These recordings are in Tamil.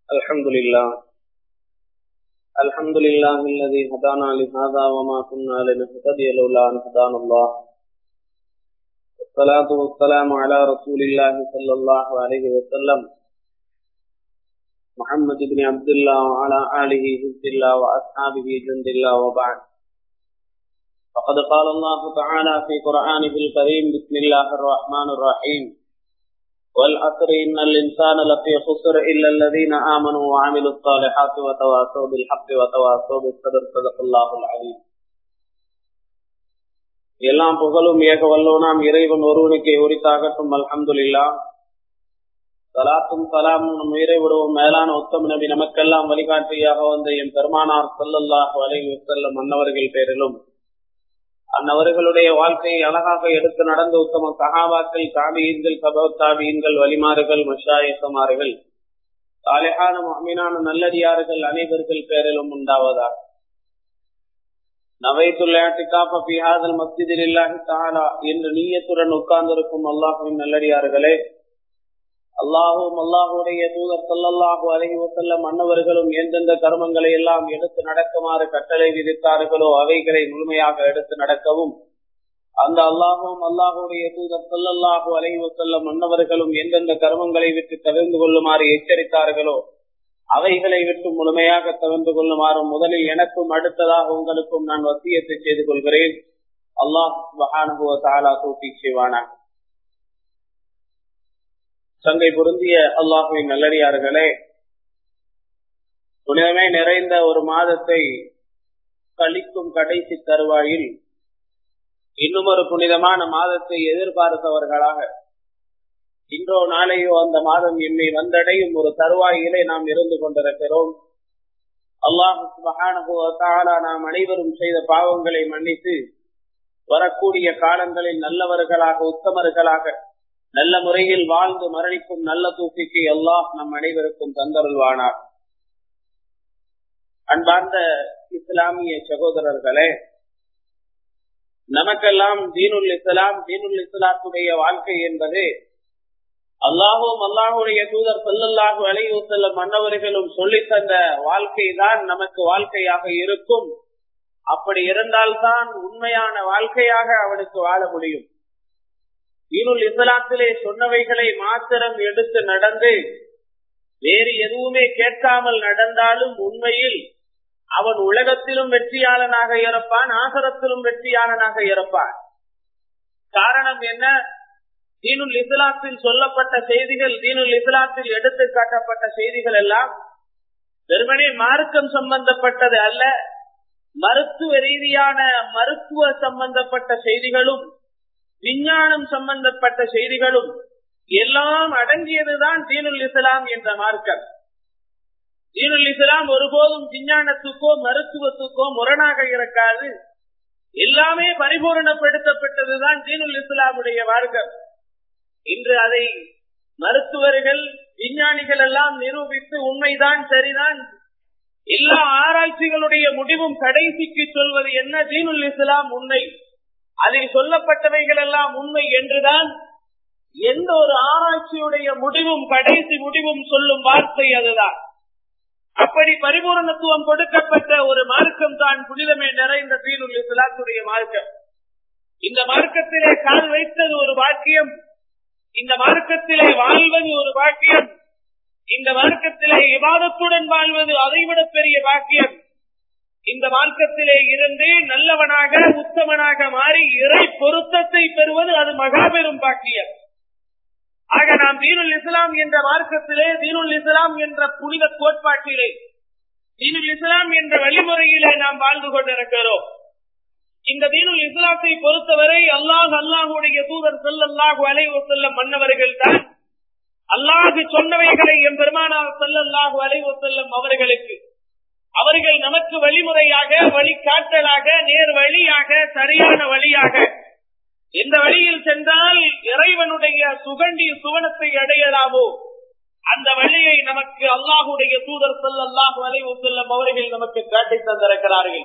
الحمد لله الحمد لله الذي هدانا لهذا وما كنا لنهتدي لولا أن هدانا الله والصلاة والسلام على رسول الله صلى الله عليه وسلم محمد بن عبد الله وعلى آله حزب الله وأصحابه جند الله وبعد فقد قال الله تعالى في قرآنه الكريم بسم الله الرحمن الرحيم والعصر إن الإنسان لفي خسر إلا الذين آمنوا وعملوا الصالحات وتواصوا بالحق وتواصوا بالصبر صدق الله العليم எல்லாம் புகழும் ஏக வல்லோனாம் இறைவன் ஒருவனுக்கே உரித்தாகட்டும் அல்ஹம்துலில்லா சலாத்தும் சலாமும் நம் உயிரை விடுவோம் மேலான உத்தம நபி நமக்கெல்லாம் வழிகாட்டியாக வந்த என் பெருமானார் சல்லல்லாஹ் அலைஹி வஸல்லம் அன்னவர்கள் பேரிலும் அன்னவர்களுடைய வாழ்க்கையை அழகாக எடுத்து நடந்த உத்தம சகாபாக்கள் தாபியன்கள் சபவ தாபியன்கள் வலிமாறுகள் மஷாயசமாறுகள் சாலையான அமீனான நல்லடியார்கள் அனைவர்கள் பேரிலும் உண்டாவதாக நவைத்துள்ளாட்டிகாஃபிஹாதல் மஸ்ஜிதில் இல்லாஹி தாலா என்று நீயத்துடன் உட்கார்ந்திருக்கும் அல்லாஹுவின் நல்லடியார்களே அல்லாஹும் அல்லாஹுடைய தூதர் சொல்லல்லாஹு அலஹி வசல்லம் அன்னவர்களும் எந்தெந்த கர்மங்களை எல்லாம் எடுத்து நடக்குமாறு கட்டளை விதித்தார்களோ அவைகளை முழுமையாக எடுத்து நடக்கவும் அந்த அல்லாஹும் அல்லாஹுடைய தூதர் சொல்லல்லாஹு அலஹி வசல்லம் அன்னவர்களும் எந்தெந்த கர்மங்களை விட்டு தவிர்ந்து கொள்ளுமாறு எச்சரித்தார்களோ அவைகளை விட்டு முழுமையாக தவிர்ந்து கொள்ளுமாறும் முதலில் எனக்கும் அடுத்ததாக உங்களுக்கும் நான் வசியத்தை செய்து கொள்கிறேன் அல்லாஹ் மகானுபவ தாலா தூக்கி செய்வானா சங்கை பொருந்திய அல்லாஹுவின் நல்லடியார்களே புனிதமே நிறைந்த ஒரு மாதத்தை கழிக்கும் கடைசி தருவாயில் இன்னும் ஒரு புனிதமான மாதத்தை எதிர்பார்த்தவர்களாக இன்றோ நாளையோ அந்த மாதம் என்னை வந்தடையும் ஒரு தருவாயிலே நாம் இருந்து கொண்டிருக்கிறோம் அல்லாஹு நாம் அனைவரும் செய்த பாவங்களை மன்னித்து வரக்கூடிய காலங்களில் நல்லவர்களாக உத்தமர்களாக நல்ல முறையில் வாழ்ந்து மரணிக்கும் நல்ல தூக்கிக்கு அல்லாஹ் நம் அனைவருக்கும் தந்தருள்வானார் அன்பார்ந்த இஸ்லாமிய சகோதரர்களே நமக்கெல்லாம் தீனுல் இஸ்லாம் தீனுல் இஸ்லாத்துடைய வாழ்க்கை என்பது அல்லாஹும் அல்லாஹுடைய தூதர் சொல்லல்லாஹு அலைவு செல்லும் மன்னவர்களும் சொல்லி தந்த வாழ்க்கை தான் நமக்கு வாழ்க்கையாக இருக்கும் அப்படி இருந்தால்தான் உண்மையான வாழ்க்கையாக அவனுக்கு வாழ முடியும் தீனுல் இஸ்லாத்திலே சொன்னவைகளை மாத்திரம் எடுத்து நடந்து வேறு எதுவுமே கேட்காமல் நடந்தாலும் உண்மையில் அவன் உலகத்திலும் வெற்றியாளனாக இருப்பான் ஆசரத்திலும் வெற்றியாளனாக இருப்பான் காரணம் என்ன தீனுல் இஸ்லாத்தில் சொல்லப்பட்ட செய்திகள் தீனுல் இஸ்லாத்தில் எடுத்து காட்டப்பட்ட செய்திகள் எல்லாம் வெறுமனே மார்க்கம் சம்பந்தப்பட்டது அல்ல மருத்துவ ரீதியான மருத்துவ சம்பந்தப்பட்ட செய்திகளும் விஞ்ஞானம் சம்பந்தப்பட்ட செய்திகளும் எல்லாம் அடங்கியதுதான் தீனுல் இஸ்லாம் என்ற மார்க்கம் தீனுல் இஸ்லாம் ஒருபோதும் விஞ்ஞானத்துக்கோ மருத்துவத்துக்கோ முரணாக இருக்காது எல்லாமே பரிபூரணப்படுத்தப்பட்டதுதான் தீனுல் இஸ்லாமுடைய மார்க்கம் இன்று அதை மருத்துவர்கள் விஞ்ஞானிகள் எல்லாம் நிரூபித்து உண்மைதான் சரிதான் எல்லா ஆராய்ச்சிகளுடைய முடிவும் கடைசிக்கு சொல்வது என்ன தீனுல் இஸ்லாம் உண்மை அதில் சொல்லப்பட்டவைகள் எல்லாம் உண்மை என்றுதான் எந்த ஒரு ஆராய்ச்சியுடைய முடிவும் கடைசி முடிவும் சொல்லும் வார்த்தை அதுதான் அப்படி பரிபூரணத்துவம் கொடுக்கப்பட்ட ஒரு மார்க்கம் தான் புனிதமே நிறைந்த தீனுல் இஸ்லாத்துடைய மார்க்கம் இந்த மார்க்கத்திலே கால் வைத்தது ஒரு பாக்கியம் இந்த மார்க்கத்திலே வாழ்வது ஒரு பாக்கியம் இந்த மார்க்கத்திலே விவாதத்துடன் வாழ்வது அதைவிட பெரிய பாக்கியம் இந்த மார்க்கத்திலே இருந்து நல்லவனாக உத்தமனாக மாறி இறை பொருத்தத்தை பெறுவது அது மகாபெரும் பாக்கியம் ஆக நாம் தீனுல் இஸ்லாம் என்ற மார்க்கத்திலே தீனுல் இஸ்லாம் என்ற புனித கோட்பாட்டிலே தீனுல் இஸ்லாம் என்ற வழிமுறையிலே நாம் வாழ்ந்து கொண்டிருக்கிறோம் இந்த தீனுல் இஸ்லாத்தை பொறுத்தவரை அல்லாஹ் அல்லாஹுடைய தூதர் செல்லல்லாஹு அலைவு செல்லும் மன்னவர்கள் தான் அல்லாஹு சொன்னவைகளை என் பெருமானார் செல்லல்லாஹு அலைவு செல்லும் அவர்களுக்கு அவர்கள் நமக்கு வழிமுறையாக வழிகாட்டலாக நேர் வழியாக சரியான வழியாக எந்த வழியில் சென்றால் இறைவனுடைய சுகண்டி சுவனத்தை அடையலாமோ அந்த வழியை நமக்கு அல்லாஹுடைய தூதர் செல் அல்லாஹு அலைவு செல்லும் அவர்கள் நமக்கு காட்டி தந்திருக்கிறார்கள்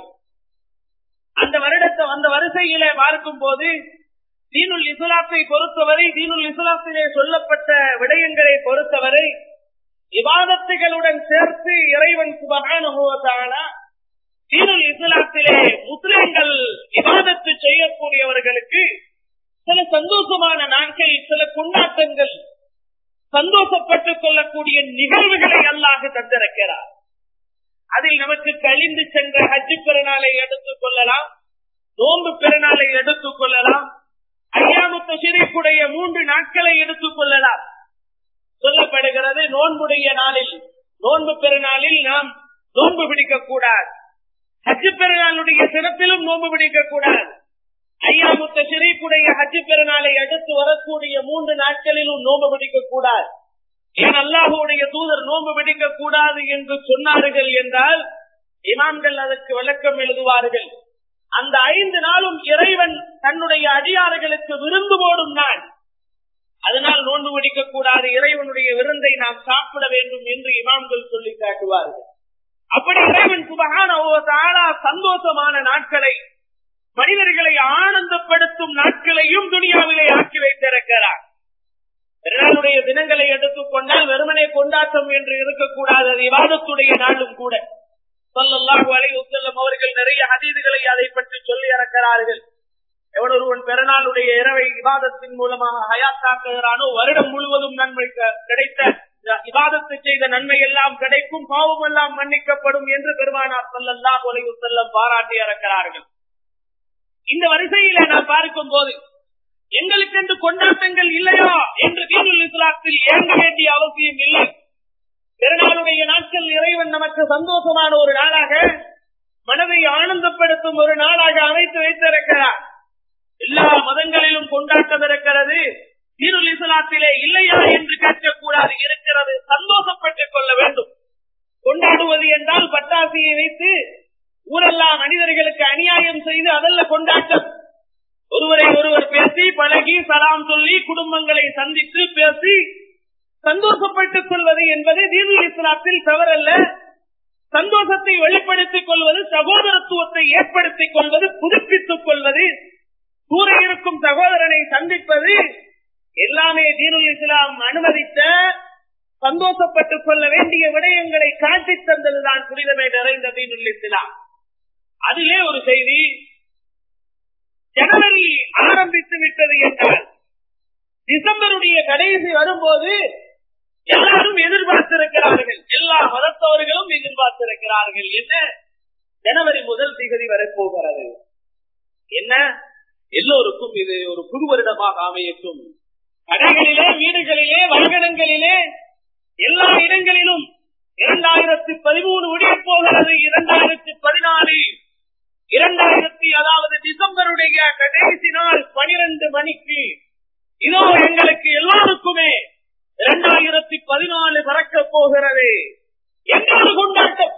அந்த வருடத்தை அந்த வரிசையிலே பார்க்கும் போது தீனுல் இஸ்லாத்தை பொறுத்தவரை தீனுல் இஸ்லாத்திலே சொல்லப்பட்ட விடயங்களை பொறுத்தவரை விவாதத்துகளுடன் சேர்த்து இறைவன் சுபகானுபவத்தான தீனுல் இஸ்லாத்திலே முஸ்லிம்கள் விவாதத்து செய்யக்கூடியவர்களுக்கு சில சந்தோஷமான நாட்கள் சில கொண்டாட்டங்கள் சந்தோஷப்பட்டுக் கொள்ளக்கூடிய நிகழ்வுகளை அல்லாஹ் தந்திருக்கிறார் அதில் நமக்கு கழிந்து சென்ற ஹஜ்ஜு பெருநாளை எடுத்துக் கொள்ளலாம் நோன்பு பெருநாளை எடுத்துக் கொள்ளலாம் ஐயாமுத்த சிரிப்புடைய மூன்று நாட்களை எடுத்துக் கொள்ளலாம் சொல்லப்படுகிறது நோன்புடைய நாளில் நோன்பு பெருநாளில் நாம் நோன்பு பிடிக்க கூடாது ஹஜ்ஜு பெருநாளுடைய சிறப்பிலும் நோன்பு பிடிக்க கூடாது ஐயாமுத்த சிரிப்புடைய ஹஜ்ஜு பெருநாளை அடுத்து வரக்கூடிய மூன்று நாட்களிலும் நோன்பு பிடிக்க கூடாது ஏன் அல்லாஹுடைய தூதர் நோன்பு பிடிக்க கூடாது என்று சொன்னார்கள் என்றால் இமாம்கள் அதற்கு விளக்கம் எழுதுவார்கள் அந்த ஐந்து நாளும் இறைவன் தன்னுடைய அடியார்களுக்கு விருந்து போடும் நாள் அதனால் நோன்பு பிடிக்க கூடாது இறைவனுடைய விருந்தை நாம் சாப்பிட வேண்டும் என்று இமாம்கள் சொல்லி காட்டுவார்கள் அப்படி இறைவன் சுபகான சந்தோஷமான நாட்களை மனிதர்களை ஆனந்தப்படுத்தும் நாட்களையும் துணியாவிலே ஆக்கி வைத்திருக்கிறார் பெருநாளுடைய தினங்களை எடுத்துக் கொண்டால் வெறுமனே கொண்டாட்டம் என்று இருக்கக்கூடாது அது விவாதத்துடைய நாளும் கூட சொல்லல்லாஹு அலைஹி வஸல்லம் அவர்கள் நிறைய ஹதீதுகளை அதை பற்றி சொல்லி இறக்கிறார்கள் எவன் ஒருவன் பெருநாளுடைய இரவை விவாதத்தின் மூலமாக ஹயாத்தாக்குகிறானோ வருடம் முழுவதும் நன்மை கிடைத்த விவாதத்தை செய்த நன்மை எல்லாம் கிடைக்கும் பாவம் எல்லாம் மன்னிக்கப்படும் என்று பெருமானார் சொல்லல்லாஹு அலைஹி வஸல்லம் பாராட்டி இறக்கிறார்கள் இந்த வரிசையில நான் பார்க்கும் போது எங்களுக்கென்று கொண்டாட்டங்கள் இல்லையா என்று தீனுல் இஸ்லாத்தில் இயங்க வேண்டிய அவசியம் இல்லை பிறநாளுடைய நாட்கள் இறைவன் நமக்கு சந்தோஷமான ஒரு நாளாக மனதை ஆனந்தப்படுத்தும் ஒரு நாளாக அமைத்து வைத்திருக்கிறார் எல்லா மதங்களிலும் கொண்டாட்டம் இருக்கிறது தீனுல் இஸ்லாத்திலே இல்லையா என்று கேட்கக்கூடாது இருக்கிறது சந்தோஷப்பட்டுக் கொள்ள வேண்டும் கொண்டாடுவது என்றால் பட்டாசியை வைத்து ஊரெல்லாம் மனிதர்களுக்கு அநியாயம் செய்து அதல்ல கொண்டாட்டம் ஒருவரை ஒருவர் பேசி பழகி சலாம் சொல்லி குடும்பங்களை சந்தித்து பேசி சந்தோஷப்பட்டுக் கொள்வது என்பது தீனுல் இஸ்லாத்தில் தவறல்ல சந்தோஷத்தை வெளிப்படுத்திக் கொள்வது சகோதரத்துவத்தை ஏற்படுத்திக் கொள்வது புதுப்பித்துக் கொள்வது கூற இருக்கும் சகோதரனை சந்திப்பது எல்லாமே தீனுல் இஸ்லாம் அனுமதித்த சந்தோஷப்பட்டுக் கொள்ள வேண்டிய விடயங்களை காட்டி தந்ததுதான் புனிதமே நிறைந்த தீனுல் இஸ்லாம் அதிலே ஒரு செய்தி ஜனவரி ஆரம்பித்து விட்டது என்றால் டிசம்பருடைய கடைசி வரும்போது எல்லாரும் எதிர்பார்த்திருக்கிறார்கள் எல்லா மதத்தவர்களும் எதிர்பார்த்திருக்கிறார்கள் என்ன ஜனவரி முதல் திகதி வரப்போகிறது என்ன எல்லோருக்கும் இது ஒரு புது வருடமாக அமையட்டும் கடைகளிலே வீடுகளிலே வாகனங்களிலே எல்லா இடங்களிலும் இரண்டாயிரத்தி பதிமூணு முடிய போகிறது இரண்டாயிரத்தி பதினாலு இரண்டாயிரத்தி அதாவது டிசம்பருடைய கடைசி நாள் பனிரெண்டு மணிக்கு இதோ எங்களுக்கு எல்லாருக்குமே இரண்டாயிரத்தி பதினாலு பறக்க போகிறது எங்களது கொண்டாட்டம்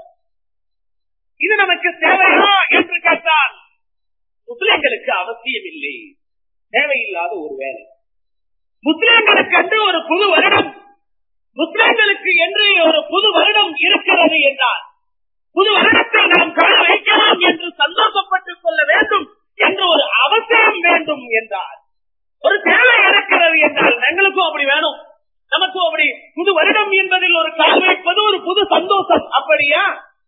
இது நமக்கு தேவையா என்று கேட்டால் முஸ்லிம்களுக்கு அவசியம் இல்லை தேவையில்லாத ஒரு வேலை முஸ்லிம்களுக்கு என்று ஒரு புது வருடம் முஸ்லிம்களுக்கு என்று ஒரு புது வருடம் இருக்கிறது என்றால் புது வருடத்தை நாம் காண வைக்கலாம் என்று சந்தோஷப்பட்டுக் கொள்ள வேண்டும் என்று ஒரு அவசியம் வேண்டும் என்றால் ஒரு தேவை இருக்கிறது என்றால் எங்களுக்கும் அப்படி வேணும் நமக்கும் அப்படி புது வருடம் என்பதில் ஒரு கால் வைப்பது ஒரு புது சந்தோஷம் அப்படியா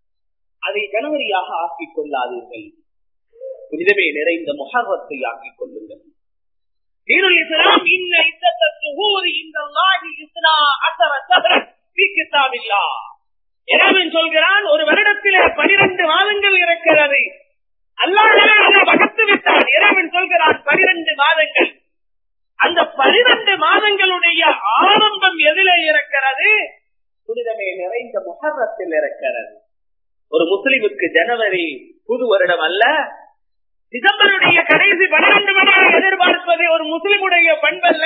அதை ஜனவரியாக ஆக்கிக் கொள்ளாதீர்கள் புனிதமே நிறைந்த முகர்வத்தை ஆக்கிக் கொள்ளுங்கள் இஸ்லாம் இன்ன இத்தூரி இந்த இஸ்லா அசர சஹர கிதாபில்லா இறைவன் சொல்கிறான் ஒரு வருடத்திலே பனிரெண்டு மாதங்கள் இருக்கிறது அல்லாஹ் வகுத்து விட்டான் இறைவன் சொல்கிறான் பனிரெண்டு மாதங்கள் அந்த பனிரெண்டு மாதங்களுடைய ஆரம்பம் எதிலே இருக்கிறது புனிதமே நிறைந்த முகரத்தில் இருக்கிறது ஒரு முஸ்லிமுக்கு ஜனவரி புது வருடம் அல்ல டிசம்பருடைய கடைசி பன்னிரண்டு மணியாக எதிர்பார்ப்பது ஒரு முஸ்லிமுடைய பண்பல்ல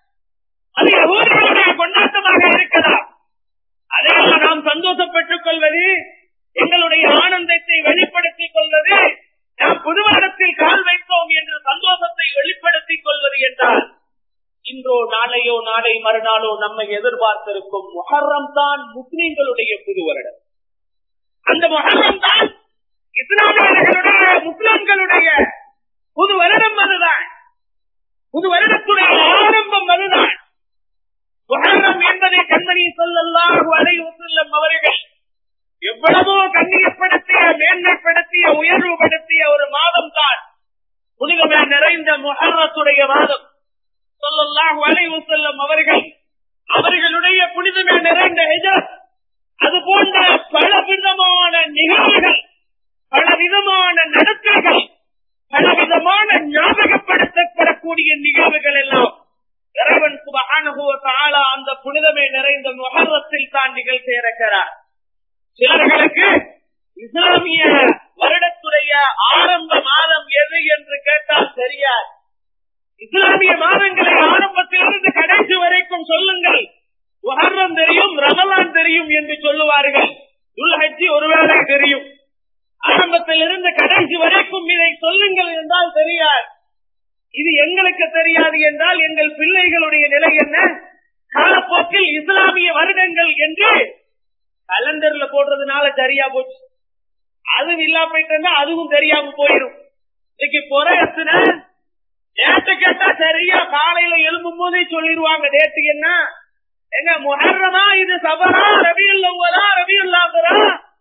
அது யகூதிகளுடைய கொண்டாட்டமாக இருக்கலாம் அதையெல்லாம் நாம் சந்தோஷப்பட்டுக் கொள்வது எங்களுடைய ஆனந்தத்தை வெளிப்படுத்திக் கொள்வது நாம் புது வருடத்தில் கால் வைத்தோம் என்று சந்தோஷத்தை வெளிப்படுத்திக் கொள்வது என்றால் இன்றோ நாளையோ நாளை மறுநாளோ நம்மை எதிர்பார்த்திருக்கும் மொஹர்ரம் தான் முஸ்லிம்களுடைய புது வருடம் அந்த மொஹர்ரம் தான் இஸ்லாமியர்களுடைய முஸ்லிம்களுடைய புது வருடம் அதுதான் புது வருடத்துடைய ஆரம்பம் அதுதான் முஹர்ரம் என்பதை கண்மணி சொல்லல்லாஹு அலைஹி வஸல்லம் அவர்கள் எவ்வளவோ கண்ணியப்படுத்திய மேன்மைப்படுத்திய உயர்வுபடுத்திய ஒரு மாதம் தான் புனிதமே நிறைந்த முஹர்ரத்துடைய மாதம் சொல்லல்லாஹு அலைஹி வஸல்லம் அவர்கள் அவர்களுடைய புனிதமே நிறைந்த ஹிஜ்ரத் அது போன்ற பல விதமான நிகழ்வுகள் பல விதமான நடத்தைகள் பல விதமான ஞாபகப்படுத்தப்படக்கூடிய நிகழ்வுகள் எல்லாம் இறைவன் சுபகான அந்த புனிதமே நிறைந்த முகர்வத்தில் தான் நிகழ்ச்சி இருக்கிறார் சிலர்களுக்கு இஸ்லாமிய வருடத்துடைய ஆரம்ப மாதம் எது என்று கேட்டால் தெரியாது இஸ்லாமிய மாதங்களை ஆரம்பத்திலிருந்து கடைசி வரைக்கும் சொல்லுங்கள் முஹர்ரம் தெரியும் ரமலான் தெரியும் என்று சொல்லுவார்கள் துல்ஹஜி ஒருவேளை தெரியும் ஆரம்பத்தில் இருந்து கடைசி வரைக்கும் இதை சொல்லுங்கள் என்றால் தெரியாது இது எங்களுக்கு தெரியாது என்றால் எங்கள் பிள்ளைகளுடைய நிலை என்ன காலப்போக்கில் இஸ்லாமிய வருடங்கள் என்று கலண்டர்ல போடுறதுனால சரியா போச்சு அதுவும் இல்லா போயிட்டு அதுவும் தெரியாம போயிடும் இன்னைக்கு பொறையத்துன டேட்டு கேட்டா சரியா காலையில எழும்பும் போதே சொல்லிடுவாங்க டேட்டு என்ன எங்க முஹர்ரமா இது சபரா ரபியுல் அவ்வலா ரபியுல் ஆகரா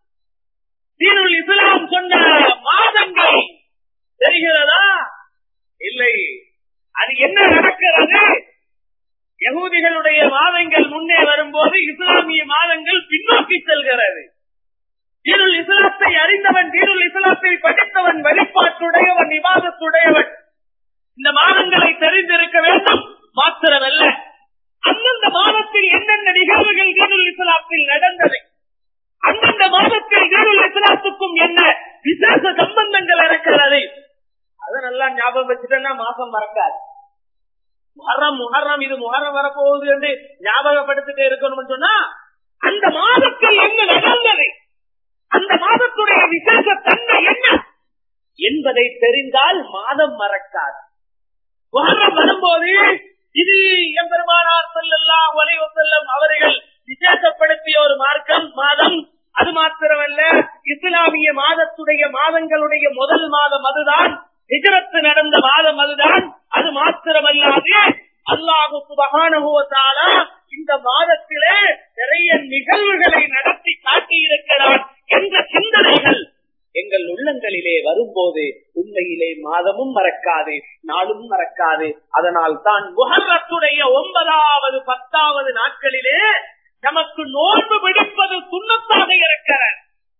தீனுல் இஸ்லாம் சொன்ன மாதங்கள் தெரிகிறதா இல்லை அது என்ன நடக்கிறது யகூதிகளுடைய மாதங்கள் முன்னே வரும்போது இஸ்லாமிய மாதங்கள் பின்னோக்கி செல்கிறது தீனுல் இஸ்லாத்தை அறிந்தவன் தீனுல் இஸ்லாத்தை படித்தவன் வழிபாட்டுடையவன் விவாதத்துடையவன் இந்த மாதங்களை தெரிந்திருக்க வேண்டும் மாத்திரமல்ல அந்தந்த மாதத்தில் என்னென்ன நிகழ்வுகள் தீனுல் இஸ்லாத்தில் நடந்தது அந்தந்த மாதத்தில் தீனுல் இஸ்லாத்துக்கும் என்ன விசேஷ சம்பந்தங்கள் இருக்கிறது அதை நல்லா ஞாபகம் வச்சுட்டேன்னா மாசம் மறக்காது முஹர்ரம் முஹர்ரம் இது முஹர்ரம் வரப்போகுது என்று ஞாபகப்படுத்திட்டே இருக்கணும்னு சொன்னா அந்த மாதத்தில் என்ன நடந்தது அந்த மாதத்துடைய விசேஷ தன்மை என்ன என்பதை தெரிந்தால் மாதம் மறக்காது முஹர்ரம் வரும்போது இது எம்பெருமானார் செல்லல்லாம் வலைவ செல்லம் அவர்கள் விசேஷப்படுத்திய ஒரு மார்க்கம் மாதம் அது மாத்திரமல்ல இஸ்லாமிய மாதத்துடைய மாதங்களுடைய முதல் மாதம் அதுதான் ஹிஜரத்து நடந்த மாதம் அதுதான் அது மாத்திரமல்லாது அல்லாஹு சுபகானுபவத்தால இந்த மாதத்திலே நிறைய நிகழ்வுகளை நடத்தி காட்டியிருக்கிறார் என்ற சிந்தனைகள் எங்கள் உள்ளங்களிலே வரும்போது உண்மையிலே மாதமும் மறக்காது நாளும் மறக்காது அதனால் தான் முகரத்துடைய ஒன்பதாவது பத்தாவது நாட்களிலே நமக்கு நோன்பு பிடிப்பது சுண்ணத்தாக இருக்கிறது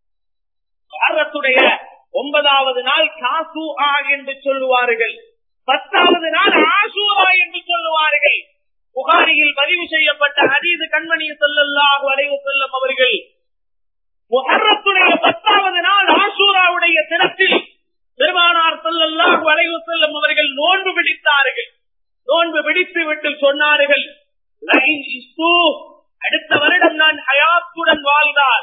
முகரத்துடைய ஒன்பதாவது நாள் காசு ஆ என்று சொல்லுவார்கள் பத்தாவது நாள் ஆசூரா என்று சொல்லுவார்கள் புகாரியில் பதிவு செய்யப்பட்ட ஹதீது கண்மணி செல்லல்லாஹு அலைவு செல்லும் அவர்கள் முகரத்துடைய பத்தாவது நாள் ஆசூராவுடைய தினத்தில் பெருமானார் செல்லல்லாஹு அலைவு செல்லும் அவர்கள் நோன்பு பிடித்தார்கள் நோன்பு பிடித்து விட்டு சொன்னார்கள் அடுத்த வருடம் நான் ஹயாத்துடன் வாழ்ந்தால்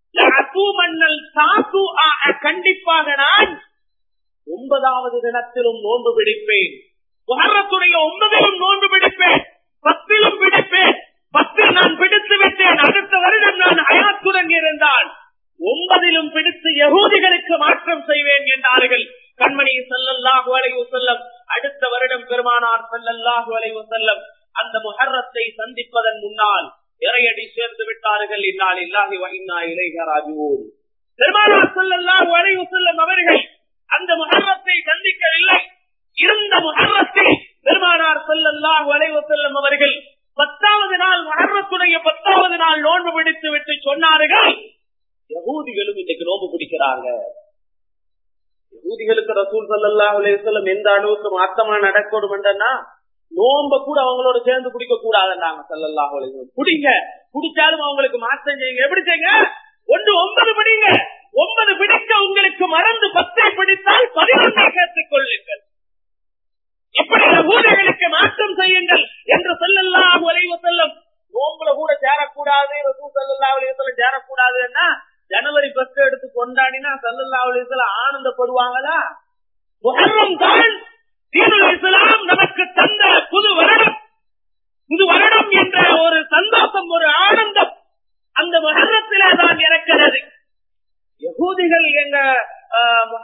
கண்டிப்பாக நான் ஒன்பதாவது தினத்திலும் நோன்பு பிடிப்பேன் முகரத்துடைய ஒன்பதிலும் நோன்பு பிடிப்பேன் பத்திலும் பிடிப்பேன் பத்தில் நான் பிடித்து விட்டேன் அடுத்த வருடம் நான் அயாத்துடன் இருந்தால் ஒன்பதிலும் பிடித்து யகூதிகளுக்கு மாற்றம் செய்வேன் என்றார்கள் கண்மணி செல்லல்லாஹு அலைவு செல்லம் அடுத்த வருடம் பெருமானார் செல்லல்லாஹு அலைவு செல்லம் அந்த முகரத்தை சந்திப்பதன் முன்னால் இறையடி சேர்ந்து விட்டார்கள் இந்நாள் இல்லாஹி வகினா இளைகராஜுவோம் பெருமானார் செல்லல்லாஹு அலைவு செல்லம் அவர்கள் அந்த முகரத்தை சந்திக்கவில்லை இருந்த முகரத்தை பெருமானார் செல்லல்லாஹு அலைவு செல்லம் அவர்கள் பத்தாவது நாள் மகரத்துடைய பத்தாவது நாள் நோன்பு பிடித்து விட்டு சொன்னார்கள் யகூதிகளும் இன்னைக்கு நோன்பு பிடிக்கிறாங்க யகூதிகளுக்கு ரசூல் சல்லாஹ் அலையம் எந்த அளவுக்கு மாத்தமா நடக்கணும் என்றா நோம்ப கூட அவங்களோட சேர்ந்து குடிக்க கூடாதுன்னாங்க சல்லல்லாஹ் அலையம் குடிங்க குடிச்சாலும் அவங்களுக்கு மாற்றம் செய்யுங்க எப்படி செய்யுங்க ஒன்று ஒன்பது பிடிங்க ஒன்பது பிடிக்க உங்களுக்கு மறந்து பத்தை பிடித்தால் பதினொன்றை சேர்த்துக் கொள்ளுங்கள் இப்படி ஊழியர்களுக்கு மாற்றம் செய்யுங்கள் என்று செல்லல்லாஹு அலைவ செல்லும் நோம்புல கூட சேரக்கூடாது செல்லல்லா அலைவசல்ல சேரக்கூடாதுன்னா ஜனவரி பத்து எடுத்து கொண்டாடினா செல்லல்லா அலைவசல்ல ஆனந்தப்படுவாங்களா முகர்ரம் தான் இஸ்லாம் நமக்கு தந்த புது வருடம் புது வருடம் என்ற ஒரு சந்தோஷம் ஒரு ஆனந்தம் அந்த மகரத்திலே தான் இருக்கிறது யகூதிகள் எங்க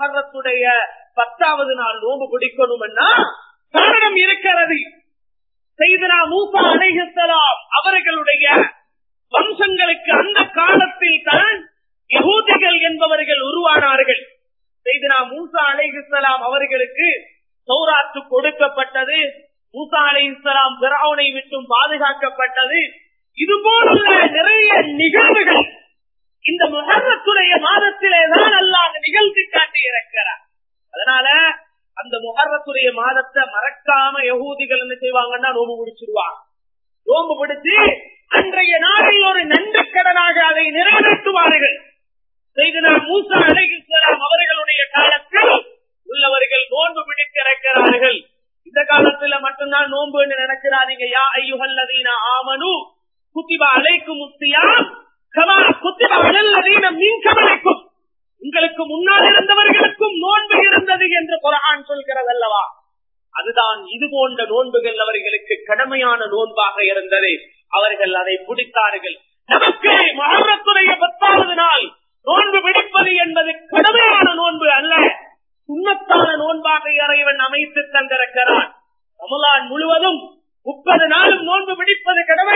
முகரத்துடைய பத்தாவது நாள் நோம்பு பிடிக்கணும்னா காரணம் இருக்கிறது செய்தனா மூசா அலைஹிஸ்ஸலாம் அவர்களுடைய வம்சங்களுக்கு அந்த காலத்தில் தான் யகூதிகள் என்பவர்கள் உருவானார்கள் செய்தனா மூசா அலைஹிஸ்ஸலாம் அவர்களுக்கு சௌராத்து கொடுக்கப்பட்டது மூசா அலைஹிஸ்ஸலாம் பிராவுனை விட்டும் பாதுகாக்கப்பட்டது இது போലുള്ള நிறைய நிகழ்வுகள் இந்த முகர்ரத்துடைய மாதத்திலே தான் அல்லாஹ் நிகழ்த்தி காட்டி இருக்கிறார் அதனால அந்த முகர்ரத்துடைய மாதத்தை மறக்காம யகூதிகள் என்ன செய்வாங்கன்னா நோம்பு பிடிச்சிருவாங்க நோம்பு பிடிச்சு அன்றைய நாளில் ஒரு நன்றி கடனாக அதை நிறைவேற்றுவார்கள் செய்தனா மூசா அலைகிஸ்லாம் அவர்களுடைய காலத்தில் உள்ளவர்கள் நோன்பு பிடித்திருக்கிறார்கள் இந்த காலத்துல மட்டும்தான் நோன்பு நினைக்கிறாதீங்க யா ஐயுகல்லதீன ஆமனு குத்திபா அலைக்கும் முத்தியாம் கமா குத்திபா அலல்லதீன மீன் கமலைக்கும் உங்களுக்கு முன்னால் இருந்தவர்களுக்கும் நோன்பு இருந்தது என்று குரான் சொல்கிறது அல்லவா அதுதான் இது போன்ற நோன்புகள் அவர்களுக்கு கடமையான நோன்பாக இருந்தது அவர்கள் அதை பிடித்தார்கள் நமக்கு மகரத்துடைய பத்தாவது நாள் நோன்பு பிடிப்பது என்பது கடமையான நோன்பு அல்ல சுண்ணத்தான நோன்பாக இறைவன் அமைத்து தந்திருக்கிறான் ரமலான் முழுவதும் முப்பது நாளும் நோன்பு பிடிப்பது கடமை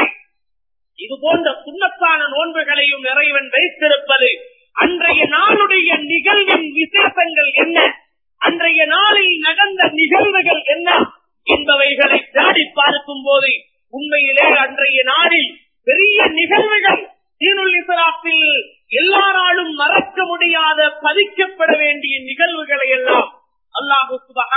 இது போன்ற சுண்ணத்தான நோன்புகளையும் இறைவன் வைத்திருப்பது அன்றைய நாளுடைய நிகழ்வின் விசேஷங்கள் என்ன அன்றைய நாளில் நடந்த நிகழ்வுகள் என்ன என்பவைகளை தேடி பார்க்கும் போது உண்மையிலே அன்றைய நாளில் பெரிய நிகழ்வுகள் தீனுல் இஸ்லாத்தில் எல்லா நாளும் மறக்க முடியாத பதிக்கப்பட வேண்டிய நிகழ்வுகளை எல்லாம் அல்லாஹு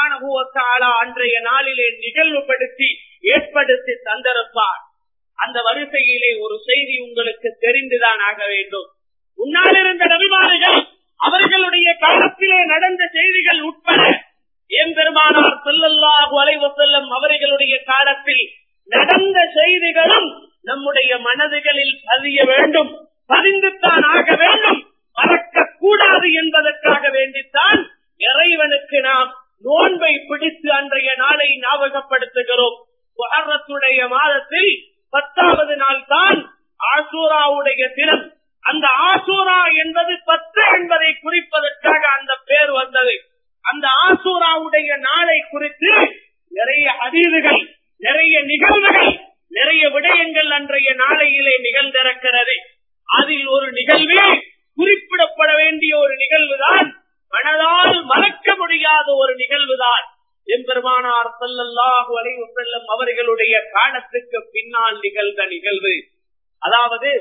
சுபகான அன்றைய நாளிலே நிகழ்வுபடுத்தி ஏற்படுத்தி தந்திருப்பார் அந்த வரிசையிலே ஒரு செய்தி உங்களுக்கு தெரிந்துதான் ஆக வேண்டும் முன்னால் இருந்த நபிமார்கள் அவர்களுடைய காலத்திலே நடந்த செய்திகள் உட்பட எம்பெருமானார் செல்லல்லாஹு அலைவ செல்லும் அவர்களுடைய காலத்தில் நடந்த செய்திகளும் நம்முடைய மனதுகளில் பதிய வேண்டும் பதிந்துத்தான் ஆக வேண்டும் மறக்க கூடாது என்பதற்காக வேண்டித்தான் இறைவனுக்கு நாம் நோன்பை பிடித்து அன்றைய நாளை ஞாபகப்படுத்துகிறோம் சுஹர்ரத்துடைய மாதத்தில் பத்தாவது நாள் தான் ஆசூராவுடைய தினம் அந்த ஆசூரா என்பது பத்து என்பதை குறிப்பதற்காக அந்த பேர் வந்தது அந்த ஆசூராவுடைய நாளை குறித்து நிறைய அதீதுகள் நிறைய நிகழ்வுகள் நிறைய விடயங்கள் அன்றைய நாளையிலே நிகழ்ந்திருக்கிறது அதில் ஒரு நிகழ்வு குறிப்பிடப்பட வேண்டிய ஒரு நிகழ்வுதான் மனதால் மறக்க முடியாத ஒரு நிகழ்வுதான் எம்பெருமானார் செல்லல்லாஹு அலைவு செல்லும் அவர்களுடைய காலத்துக்கு பின்னால் நிகழ்ந்த நிகழ்வு அதாவது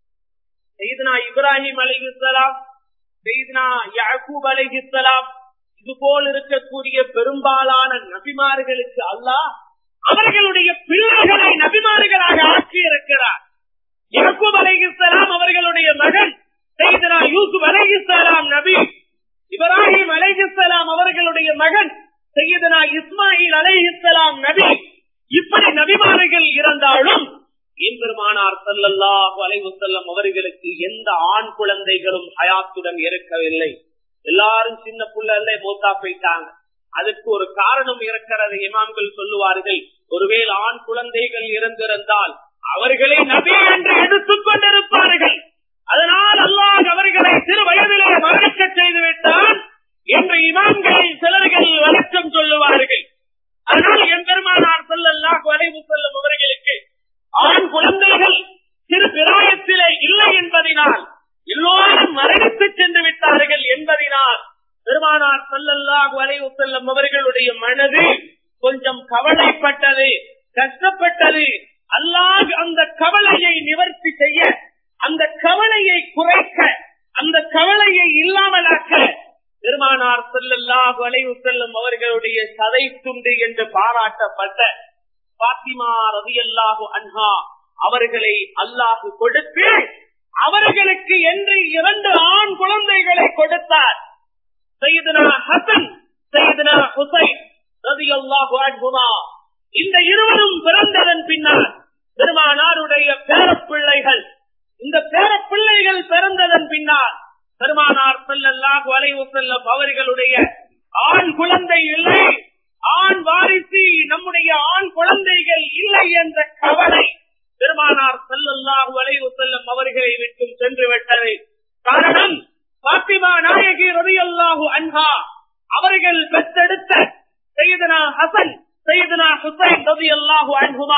செய்தனா இப்ராஹிம் அலிஹிஸ்லாம் செய்தனா யாக்கூப் அலிஹிஸ்லாம் இது போல் இருக்கக்கூடிய பெரும்பாலான நபிமார்களுக்கு அல்லாஹ் அவர்களுடைய பிள்ளைகளை நபிமார்களாக ஆக்கி இருக்கிறார் யாக்கூப் அலிஹிஸ்லாம் அவர்களுடைய மகன் செய்தனா யூசுப் அலிஹிஸ்லாம் நபி இப்ராஹிம் அலிஹிஸ்லாம் அவர்களுடைய மகன் செய்யதனா இஸ்மாயில் அலிஹிஸ்லாம் நபி இப்படி நபிமார்கள் இருந்தாலும் எம்பெருமானார் சல்லல்லாஹு அலைவு செல்லம் அவர்களுக்கு எந்த ஆண் குழந்தைகளும் ஹயாத்துடன் இருக்கவில்லை எல்லாரும் சின்ன புள்ளல்ல மூத்தா போயிட்டாங்க அதுக்கு ஒரு காரணம் இருக்கிறது இமாம்கள் சொல்லுவார்கள் ஒருவேளை ஆண் குழந்தைகள் இருந்திருந்தால் அவர்களை நபி என்று எடுத்துக் கொண்டிருப்பார்கள் அதனால் அல்லாஹ் அவர்களை சிறு வயதிலே மரணிக்க செய்து விட்டான் என்று இமாம்களில் சிலர்கள் வழக்கம் சொல்லுவார்கள் அதனால் எம்பெருமானார் செல்லல்லாஹு அலைவு செல்லும் அவர்களுக்கு ஆண் குழந்தைகள் சிறு பிராயத்திலே இல்லை என்பதினால் எல்லோரும் மரணித்து சென்று விட்டார்கள் என்பதினால் பெருமானார் செல்லல்லாஹு அலைவு செல்லும் அவர்களுடைய மனது கொஞ்சம் கவலைப்பட்டது கஷ்டப்பட்டது அல்லாஹ் அந்த கவலையை நிவர்த்தி செய்ய அந்த கவலையை குறைக்க அந்த கவலையை இல்லாமலாக்க பெருமானார் செல்லல்லாஹு அலைவு செல்லும் அவர்களுடைய சதை துண்டு என்று பாராட்டப்பட்ட பாத்திமா ரவி அல்லாஹு அன்ஹா அவர்களை அல்லாஹு கொடுத்து அவர்களுக்கு என்று இரண்டு ஆண் குழந்தைகளை கொடுத்தார் செய்தனா ஹசன் செய்தனா ஹுசைன் ரவி அல்லாஹு அன்ஹுமா இந்த இருவரும் பிறந்ததன் பின்னால் பெருமானாருடைய பேரப்பிள்ளைகள் இந்த பேரப்பிள்ளைகள் பிறந்ததன் பின்னால் பெருமானார் செல்லல்லாஹு அலைவு செல்லும் அவர்களுடைய ஆண் குழந்தை இல்லை ஆண் வாரிசு நம்முடைய ஆண் குழந்தைகள் இல்லை என்ற கவலை பெருமானார் செல்லல்லாஹு அலைவு செல்லும் அவர்களை விட்டும் சென்று விட்டது காரணம் பாத்திமா நாயகி ரவி அல்லாஹு அன்ஹா அவர்கள் பெற்றெடுத்த செய்தனா ஹசன் செய்தனா ஹுசைன் ரவி அல்லாஹு அன்ஹுமா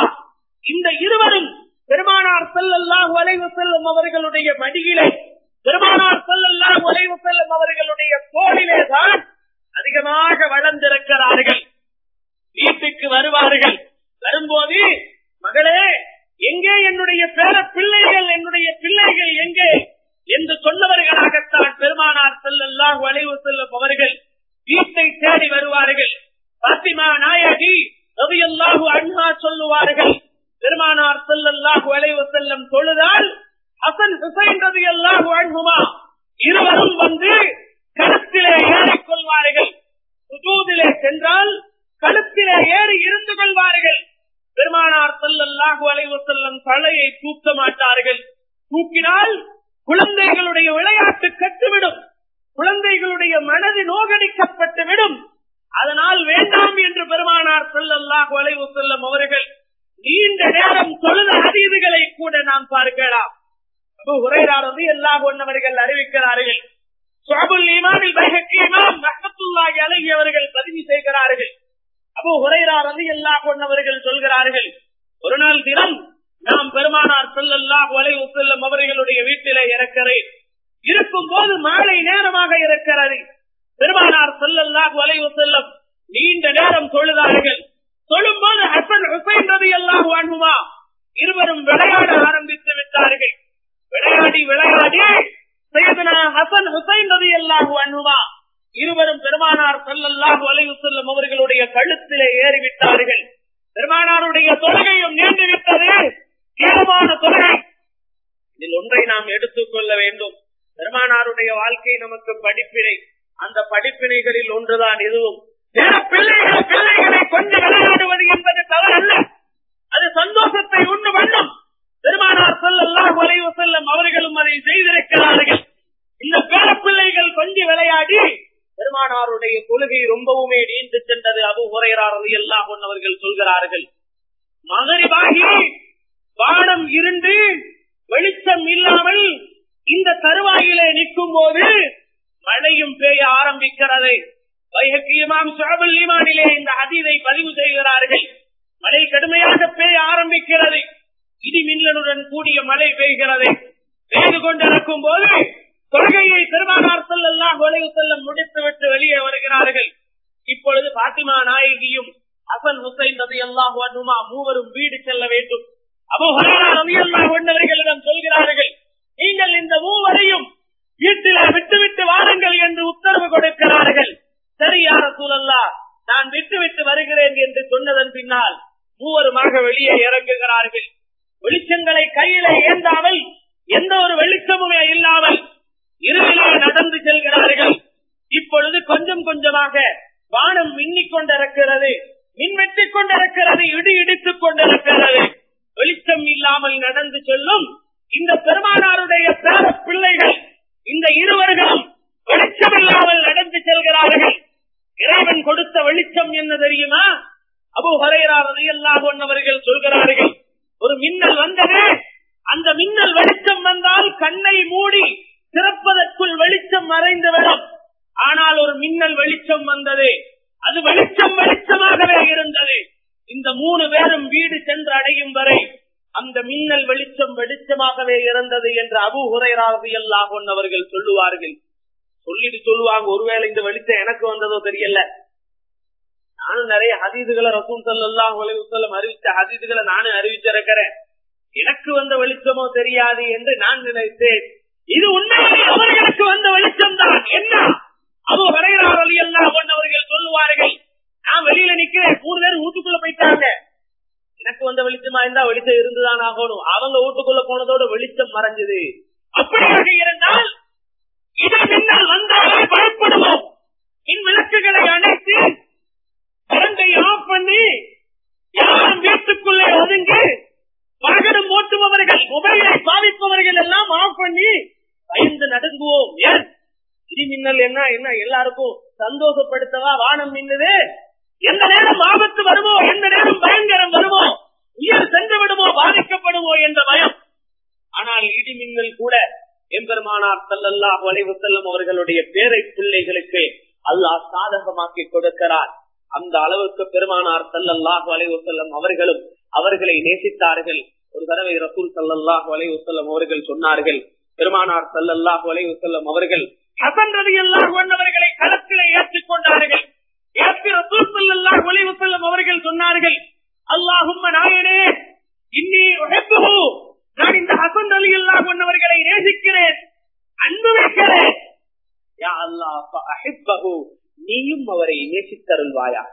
மடியிலே பெருமானார் செல்லல்லாம் உழைவு செல்லும் அவர்களுடைய தோளிலே தான் அதிகமாக வளர்ந்திருக்கிறார்கள் வீட்டுக்கு வருவார்கள் வரும்போது மகளே எங்கே என்னுடைய பேர பிள்ளைகள் என்னுடைய பிள்ளைகள் எங்கே என்று சொன்னவர்களாகத்தான் பெருமானார் செல்லல்லாம் வளைவு செல்லும் அவர்கள் வீட்டை தேடி வருவார்கள் பாத்திமா நாயகி ரவியல்லாஹு அண்ணா சொல்லுவார்கள் பெருமானார் செல்லல்லாஹு வளைவு செல்லும் தொழுதால் ஹசன் ஹுசைன் ரவியல்லாஹு அண்ணுமா இருவரும் வந்து கழுத்திலே ஏறிக்கொள்வார்கள் சுஜூதிலே சென்றால் கழுத்திலே ஏறி இருந்து கொள்வார்கள் பெருமானார் செல்லல்லாஹு வளைவு செல்லும் தலையை தூக்க மாட்டார்கள் தூக்கினால் குழந்தைகளுடைய விளையாட்டு கட்டுவிடும் குழந்தைகளுடைய மனது நோகடிக்கப்பட்டு விடும் அதனால் வேண்டாம் என்று பெருமானார் செல்லல்லாஹ் வளைவு செல்லும் அவர்கள் நீண்ட நேரம் தொழுத அதீதுகளை கூட நாம் பார்க்கலாம் உரையாடது எல்லா ஒன்னவர்கள் அறிவிக்கிறார்கள் சுவாபுல் இமாமில் பைஹக்கீமாம் ரஹமத்துல்லாஹி அலைஹி அவர்கள் பதிவு செய்கிறார்கள் அப்போ உரையாடது எல்லா கொண்டவர்கள் சொல்கிறார்கள் ஒரு நாள் தினம் நாம் பெருமானார் செல்லல்லாஹ் வளைவு செல்லும் அவர்களுடைய வீட்டிலே இறக்கிறேன் இருக்கும் போது மாலை நேரமாக இருக்கிறது பெருமானார் செல்லல்லாஹ் வளைவு செல்லும் நீண்ட நேரம் தொழுதார்கள் தொழும் போது ஹசன் ஹுசைன் ரவி அல்லாஹ் வாங்குமா இருவரும் விளையாட ஆரம்பித்து விட்டார்கள் விளையாடி விளையாடி செய்தனா ஹசன் ஹுசைன் ரவி அல்லாஹ் வாங்குமா இருவரும் பெருமானார் செல்லல்லாஹ் வளைவு செல்லும் அவர்களுடைய கழுத்திலே ஏறிவிட்டார்கள் பெருமானாருடைய தொழுகையும் நீண்டு விட்டது தீரமான தொழுகை இதில் ஒன்றை நாம் எடுத்துக் கொள்ள வேண்டும் பெருமானாருடைய வாழ்க்கை நமக்கு படிப்பினை அந்த படிப்பினைகளில் ஒன்றுதான் இதுவும் பிள்ளைகளை பிள்ளைகளை கொண்டு விளையாடுவது என்பது தவறல்ல அது சந்தோஷத்தை உண்டு பண்ணும் பெருமானார் செல்லல்லாம் வளைவு செல்லும் அவர்களும் அதை செய்திருக்கிறார்கள் இந்த பேர பிள்ளைகள் கொஞ்சி விளையாடி பெருமானாருடைய கொள்கை ரொம்பவுமே நீண்டு சென்றது அபு உரையறாரது எல்லாம் அவர்கள் சொல்கிறார்கள் மகரிபாகி வானம் இருந்து வெளிச்சம் இல்லாமல் இந்த தருவாயிலே நிற்கும் போது மழையும் பெய்ய ஆரம்பிக்கிறது ஈமானிலே இந்த அதீதை பதிவு செய்கிறார்கள் மழை கடுமையாக பெய்ய ஆரம்பிக்கிறது இடி மின்னலுடன் கூடிய மழை பெய்கிறது பெய்து கொண்டிருக்கும் போது தொழுகையை பெருமானார் செல்லாம் விளைவு செல்ல முடித்துவிட்டு வெளியே வருகிறார்கள் இப்பொழுது பாத்திமா நாயகியும் அசன் ஹுசைன் ரவி அல்லாஹ் மூவரும் வீடு செல்ல வேண்டும் அபு ரவி அல்லாஹ் ஒன்றவர்களிடம் சொல்கிறார்கள் நீங்கள் இந்த மூவரையும் வீட்டில விட்டுவிட்டு வாருங்கள் என்று உத்தரவு கொடுக்கிறார்கள் சரி யார சூழல்லா நான் விட்டுவிட்டு வருகிறேன் என்று சொன்னதன் பின்னால் மூவருமாக வெளியே இறங்குகிறார்கள் வெளிச்சங்களை கையில ஏந்தாமல் எந்த ஒரு வெளிச்சமுமே இல்லாமல் இருவிலே நடந்து செல்கிறார்கள் இப்பொழுது கொஞ்சம் கொஞ்சமாக வானம் மின்னிக் கொண்டிருக்கிறது மின்வெட்டிக் கொண்டிருக்கிறது இடி இடித்துக் கொண்டிருக்கிறது வெளிச்சம் இல்லாமல் நடந்து செல்லும் இந்த பெருமானாருடைய பேர பிள்ளைகள் இந்த இருவர்களும் வெளிச்சம் இல்லாமல் நடந்து செல்கிறார்கள் இறைவன் கொடுத்த வெளிச்சம் என்ன தெரியுமா அபு ஹரையராவது எல்லாம் ஒன்னவர்கள் சொல்கிறார்கள் ஒரு மின்னல் வந்தது அந்த மின்னல் வெளிச்சம் வந்தால் கண்ணை மூடி திறப்பதற்குள் வெளிச்சம் மறைந்துவிடும் ஆனால் ஒரு மின்னல் வெளிச்சம் வந்தது அது வெளிச்சம் வெளிச்சமாகவே இருந்தது இந்த மூணு பேரும் வீடு சென்று அடையும் வரை அந்த மின்னல் வெளிச்சம் வெளிச்சமாகவே இருந்தது என்று அபு உரையராவது எல்லாம் அவர்கள் சொல்லுவார்கள் சொல்லிட்டு சொல்லுவாங்க ஒருவேளை இந்த வெளிச்சம் எனக்கு வந்ததோ தெரியல நானும் நிறைய ஹதீதுகளை ரசூல் சல்லாம் உலகம் அறிவிச்ச ஹதீதுகளை நானும் அறிவிச்சிருக்கிறேன் எனக்கு வந்த வெளிச்சமோ தெரியாது என்று நான் நினைத்தேன் இது உண்மையிலே அவர்களுக்கு வந்த வெளிச்சம் தான் என்ன அபு வரைகிறார் அலி எல்லாம் அவர்கள் சொல்லுவார்கள் நான் வெளியில நிக்கிறேன் மூணு பேர் வீட்டுக்குள்ள போயிட்டாங்க எனக்கு வந்த வெளிச்சமா இருந்தா வெளிச்சம் இருந்துதான் ஆகணும் அவங்க வீட்டுக்குள்ள போனதோட வெளிச்சம் மறைஞ்சது அப்படியாக இருந்தால் இது மின்னல் வந்தாலே பயப்படுவோம் மின் விளக்குகளை அணைத்து கரண்டை ஆஃப் பண்ணி யாரும் வீட்டுக்குள்ளே ஒதுங்கி வாகனம் ஓட்டுபவர்கள் மொபைலை பாவிப்பவர்கள் எல்லாம் ஆஃப் பண்ணி பயந்து நடுங்குவோம் ஏன் இடி மின்னல் என்ன என்ன எல்லாருக்கும் சந்தோஷப்படுத்தவா வானம் மின்னுது எந்த நேரம் ஆபத்து வருமோ எந்த நேரம் பயங்கரம் வருமோ உயிர் சென்று விடுமோ பாதிக்கப்படுமோ என்ற பயம் ஆனால் இடி மின்னல் கூட எம்பெருமானார் செல்லல்லாஹ் வளைவு செல்லும் அவர்களுடைய பேரை பிள்ளைகளுக்கு அல்லாஹ் சாதகமாக்கி கொடுக்கிறார் அந்த அளவுக்கு பெருமானார் செல்லல்லாஹ் வளைவு செல்லும் அவர்களும் அவர்களை நேசித்தார்கள் ஒரு தடவை ரசூல் சல்லாஹ் வளைவு செல்லும் அவர்கள் சொன்னார்கள் பெருமானார் சல்லல்லாஹு அலைஹி வஸல்லம் அவர்கள் ஹசன் ரலியல்லாஹு அன்ஹு அவர்களை களத்திலே ஏற்றிக் கொண்டார்கள் ஏற்றி ரசூல் ஸல்லல்லாஹு அலைஹி வஸல்லம் அவர்கள் சொன்னார்கள் அல்லாஹும்ம நாயனே இன்னி உஹிப்புஹு நான் இந்த ஹசன் ரலியல்லாஹு அன்ஹு அவர்களை நேசிக்கிறேன் அன்பு வைக்கிறேன் யா அல்லாஹ் ஃபஅஹிப்பஹு நீயும் அவரை நேசித்தருள்வாயாக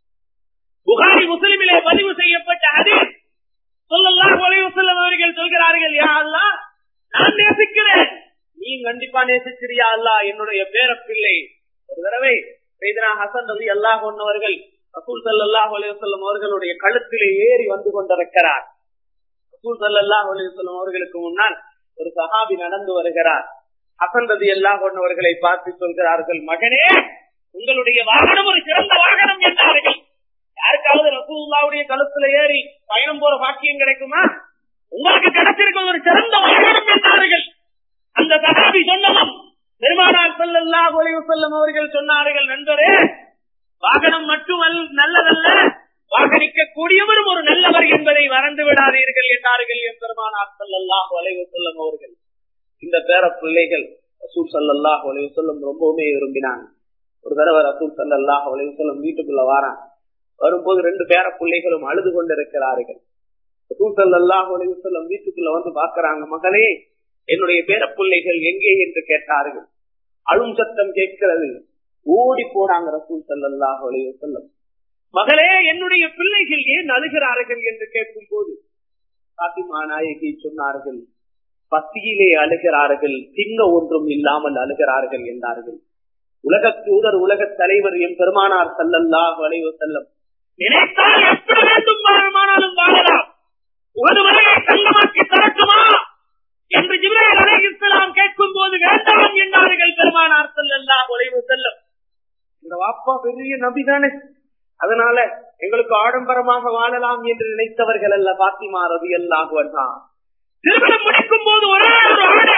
புகாரி முஸ்லிமிலே பதிவு செய்யப்பட்ட ஹதீஸ் ஸல்லல்லாஹு அலைஹி வஸல்லம் அவர்கள் சொல்கிறார்கள் யா அல்லாஹ் நான் நேசிக்கிறேன் நீ கண்டிப்பா நேசிச்சிரியா அல்லா என்னுடைய பேரப்பிள்ளை ஒரு தடவை செய்தனா ஹசன் ரலி அல்லாஹ் அவர்கள் ரசூல் சல்லாஹ் அலையம் அவர்களுடைய கழுத்திலே ஏறி வந்து கொண்டிருக்கிறார் ரசூல் சல்லாஹ் அலையம் அவர்களுக்கு முன்னால் ஒரு சஹாபி நடந்து வருகிறார் ஹசன் ரதி அல்லாஹ் அவர்களை பார்த்து சொல்கிறார்கள் மகனே உங்களுடைய வாகனம் ஒரு சிறந்த வாகனம் என்றார்கள் யாருக்காவது ரசூல்லாவுடைய கழுத்துல ஏறி பயணம் போற பாக்கியம் கிடைக்குமா உங்களுக்கு கிடைச்சிருக்க ஒரு சிறந்த வாகனம் என்றார்கள் அந்த சகாபி சொன்னதும் பெருமானார் செல்லல்லாஹு அலைஹி வஸல்லம் அவர்கள் சொன்னார்கள் நண்பரே வாகனம் மட்டும் நல்லதல்ல வாகனிக்க கூடியவரும் ஒரு நல்லவர் என்பதை மறந்து விடாதீர்கள் என்றார்கள் என் பெருமானார் செல்லல்லாஹு அலைஹி வஸல்லம் அவர்கள் இந்த பேர பிள்ளைகள் ரசூல் சல்லல்லாஹு அலைஹி வஸல்லம் ரொம்பவுமே விரும்பினாங்க ஒரு தடவை ரசூல் சல்லல்லாஹு அலைஹி வஸல்லம் வீட்டுக்குள்ள வாரான் வரும்போது ரெண்டு பேர பிள்ளைகளும் அழுது கொண்டிருக்கிறார்கள் ரசூல் சல்லல்லாஹு அலைஹி வஸல்லம் வீட்டுக்குள்ள வந்து பாக்குறாங்க மகளே என்னுடைய பேர பிள்ளைகள் எங்கே என்று கேட்டார்கள் அழும் சத்தம் கேட்கிறது ஓடி போனாங்க ரசூல் சல்லாஹ் செல்லம் மகளே என்னுடைய பிள்ளைகள் ஏன் அழுகிறார்கள் என்று கேட்கும் போது பாத்திமா நாயகி சொன்னார்கள் பத்தியிலே அழுகிறார்கள் திங்க ஒன்றும் இல்லாமல் அழுகிறார்கள் என்றார்கள் உலக தூதர் உலக தலைவர் என் பெருமானார் சல்லல்லாஹ் வளைவு செல்லம் நினைத்தால் எப்படி வேண்டும் வாழமானாலும் வாழலாம் ஒரு வரையை தங்கமாக்கி தரட்டுமா என்று ஜிப்ரேல் அலைஹிஸ்ஸலாம் கேட்கும் போது வேண்டாம் என்றார்கள் பெருமானார் ஸல்லல்லாஹு அலைஹி வஸல்லம் இந்த வாப்பா பெரிய நபி தானே அதனால எங்களுக்கு ஆடம்பரமாக வாழலாம் என்று நினைத்தவர்கள் அல்ல பாத்திமா ரலியல்லாஹு அன்ஹா திருமணம் முடிக்கும் போது ஒரே ஒரு ஆடை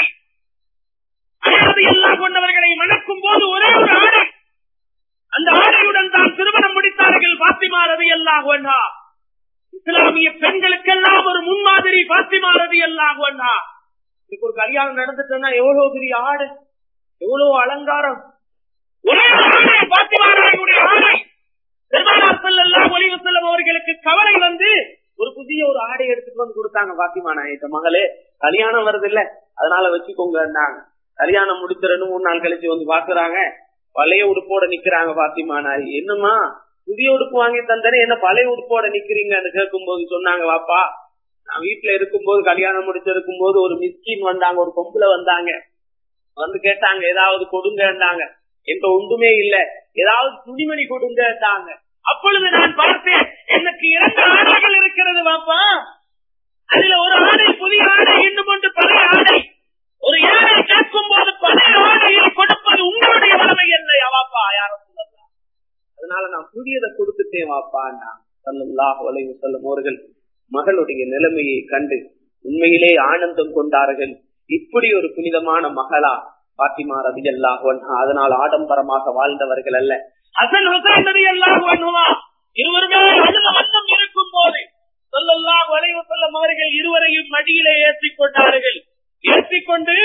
ரலியல்லாஹு கொண்டவர்களை மணக்கும் போது ஒரே ஒரு ஆடை அந்த ஆடையுடன் தான் திருமணம் முடித்தார்கள் பாத்திமா ரலியல்லாஹு அன்ஹா இஸ்லாமிய பெண்களுக்கெல்லாம் ஒரு முன்மாதிரி பாத்திமா ரலியல்லாஹு அன்ஹா இதுக்கு ஒரு கல்யாணம் நடந்துட்டுன்னா எவ்வளவு பெரிய ஆடு எவ்வளவு அலங்காரம் ஒரே ஆடை பாத்திமாராயுடைய ஆடை பெருமானார் ஸல்லல்லாஹு அலைஹி வஸல்லம் அவர்களுக்கு கவலை வந்து ஒரு புதிய ஒரு ஆடை எடுத்துட்டு வந்து கொடுத்தாங்க பாத்திமா நாயத்த மகளே கல்யாணம் வருது இல்ல அதனால வச்சுக்கோங்கன்னாங்க கல்யாணம் முடிச்ச ரெண்டு மூணு நாள் கழிச்சு வந்து பாக்குறாங்க பழைய உடுப்போட நிக்கிறாங்க பாத்திமா நாய் என்னமா புதிய உடுப்பு வாங்கி தந்தனே என்ன பழைய உடுப்போட நிக்கிறீங்கன்னு கேட்கும் போது சொன்னாங்க வாப்பா நான் வீட்டுல இருக்கும்போது கல்யாணம் முடிச்சிருக்கும் போது ஒரு மிஸ்கின் வந்தாங்க ஒரு பொம்பளை வந்தாங்க வந்து கேட்டாங்க ஏதாவது கொடுங்கன்னாங்க என்ற ஒன்றுமே இல்ல ஏதாவது துணிமணி கொடுங்கட்டாங்க அப்பொழுது நான் பார்த்தேன் எனக்கு இரண்டு ஆடைகள் இருக்கிறது பாப்பா அதுல ஒரு ஆடை புதிய ஆடை இன்னும் ஒன்று பழைய ஆடை ஒரு ஏழை கேட்கும் போது பழைய ஆடையை கொடுப்பது உங்களுடைய வளமை இல்லை வாப்பா யாரும் சொல்லலாம் அதனால நான் புதியதை கொடுத்துட்டேன் வாப்பான்னா சல்லாஹ் வளைவு செல்லும் அவர்கள் மகளுடைய நிலைமையை கண்டு உண்மையிலே ஆனந்தம் கொண்டார்கள் இப்படி ஒரு புனிதமான மகளா பாத்திமா ரவி அல்லாஹுவன் அதனால் ஆடம்பரமாக வாழ்ந்தவர்கள் அல்ல அசன் ஹுசைன் ரவி அல்லாஹுவா இருவருமே அழுத வண்ணம் இருக்கும் போது சொல்லல்லாஹ் வளைவு செல்லும் அவர்கள் இருவரையும் மடியிலே ஏற்றிக் கொண்டார்கள் ஏற்றிக் கொண்டு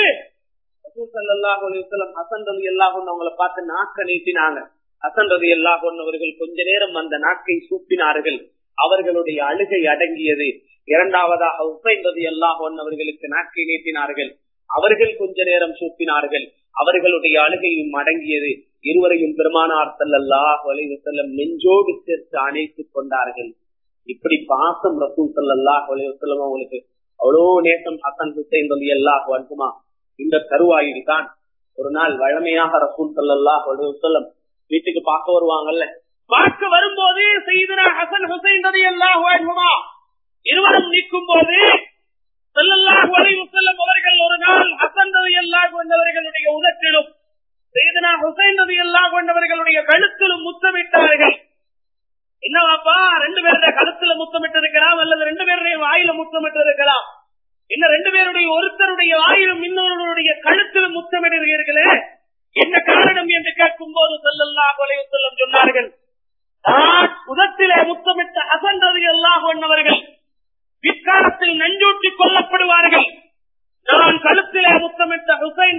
ஹசன் ரவி அல்லாஹன் அவங்களை பார்த்து நாக்க நீட்டினாங்க ஹசன் ரவி அல்லாஹன் அவர்கள் கொஞ்ச நேரம் அந்த நாக்கை சூப்பினார்கள் அவர்களுடைய அழுகை அடங்கியது இரண்டாவதாக உசைன் ரதி அல்லாஹன் அவர்களுக்கு நாக்கை நீட்டினார்கள் அவர்கள் கொஞ்ச நேரம் சூப்பினார்கள் அவர்களுடைய அழுகையும் அடங்கியது இருவரையும் பெருமானார் செல்லல்லாஹ் வலைவு செல்லம் நெஞ்சோடு சேர்த்து அணைத்துக் கொண்டார்கள் இப்படி பாசம் ரசூல் சல்லாஹ் வலைவு செல்லம் அவங்களுக்கு அவ்வளோ நேசம் ஹசன் ஹுசைன் ரதி அல்லாஹ் வருமா இந்த தருவாயில் தான் ஒரு நாள் வழமையாக ரசூல் சல்லாஹ் வலைவு செல்லம் வீட்டுக்கு பார்க்க வருவாங்கல்ல பார்க்க வரும்போது செய்தனா ஹசன் ஹுசைன் ரதி அல்லாஹ் வருமா இருவரும் நிற்கும் போது செல்லல்லாஹு அலைஹி வஸல்லம் அவர்கள் ஒரு நாள் ஹசன் ரலியல்லாஹு கொண்டவர்களுடைய உதட்டிலும் சையதுனா ஹுசைன் ரலியல்லாஹு கொண்டவர்களுடைய கழுத்திலும் முத்தமிட்டார்கள் என்னவாப்பா ரெண்டு பேருடைய கழுத்துல முத்தமிட்டு இருக்கலாம் அல்லது ரெண்டு பேருடைய வாயில முத்தமிட்டு இருக்கலாம் இன்னும் ரெண்டு பேருடைய ஒருத்தருடைய வாயிலும் இன்னொருடைய கழுத்திலும் முத்தமிடுகிறீர்களே என்ன காரணம் என்று கேட்கும் போது செல்லல்லாஹு அலைஹி வஸல்லம் சொன்னார்கள் நான் உதத்திலே முத்தமிட்ட ஹசன் ரலியல்லாஹு கொண்டவர்கள் பிற்காலத்தில் நஞ்சூட்டி கொல்லப்படுவார்கள் நான் கழுத்திலே முத்தமிட்ட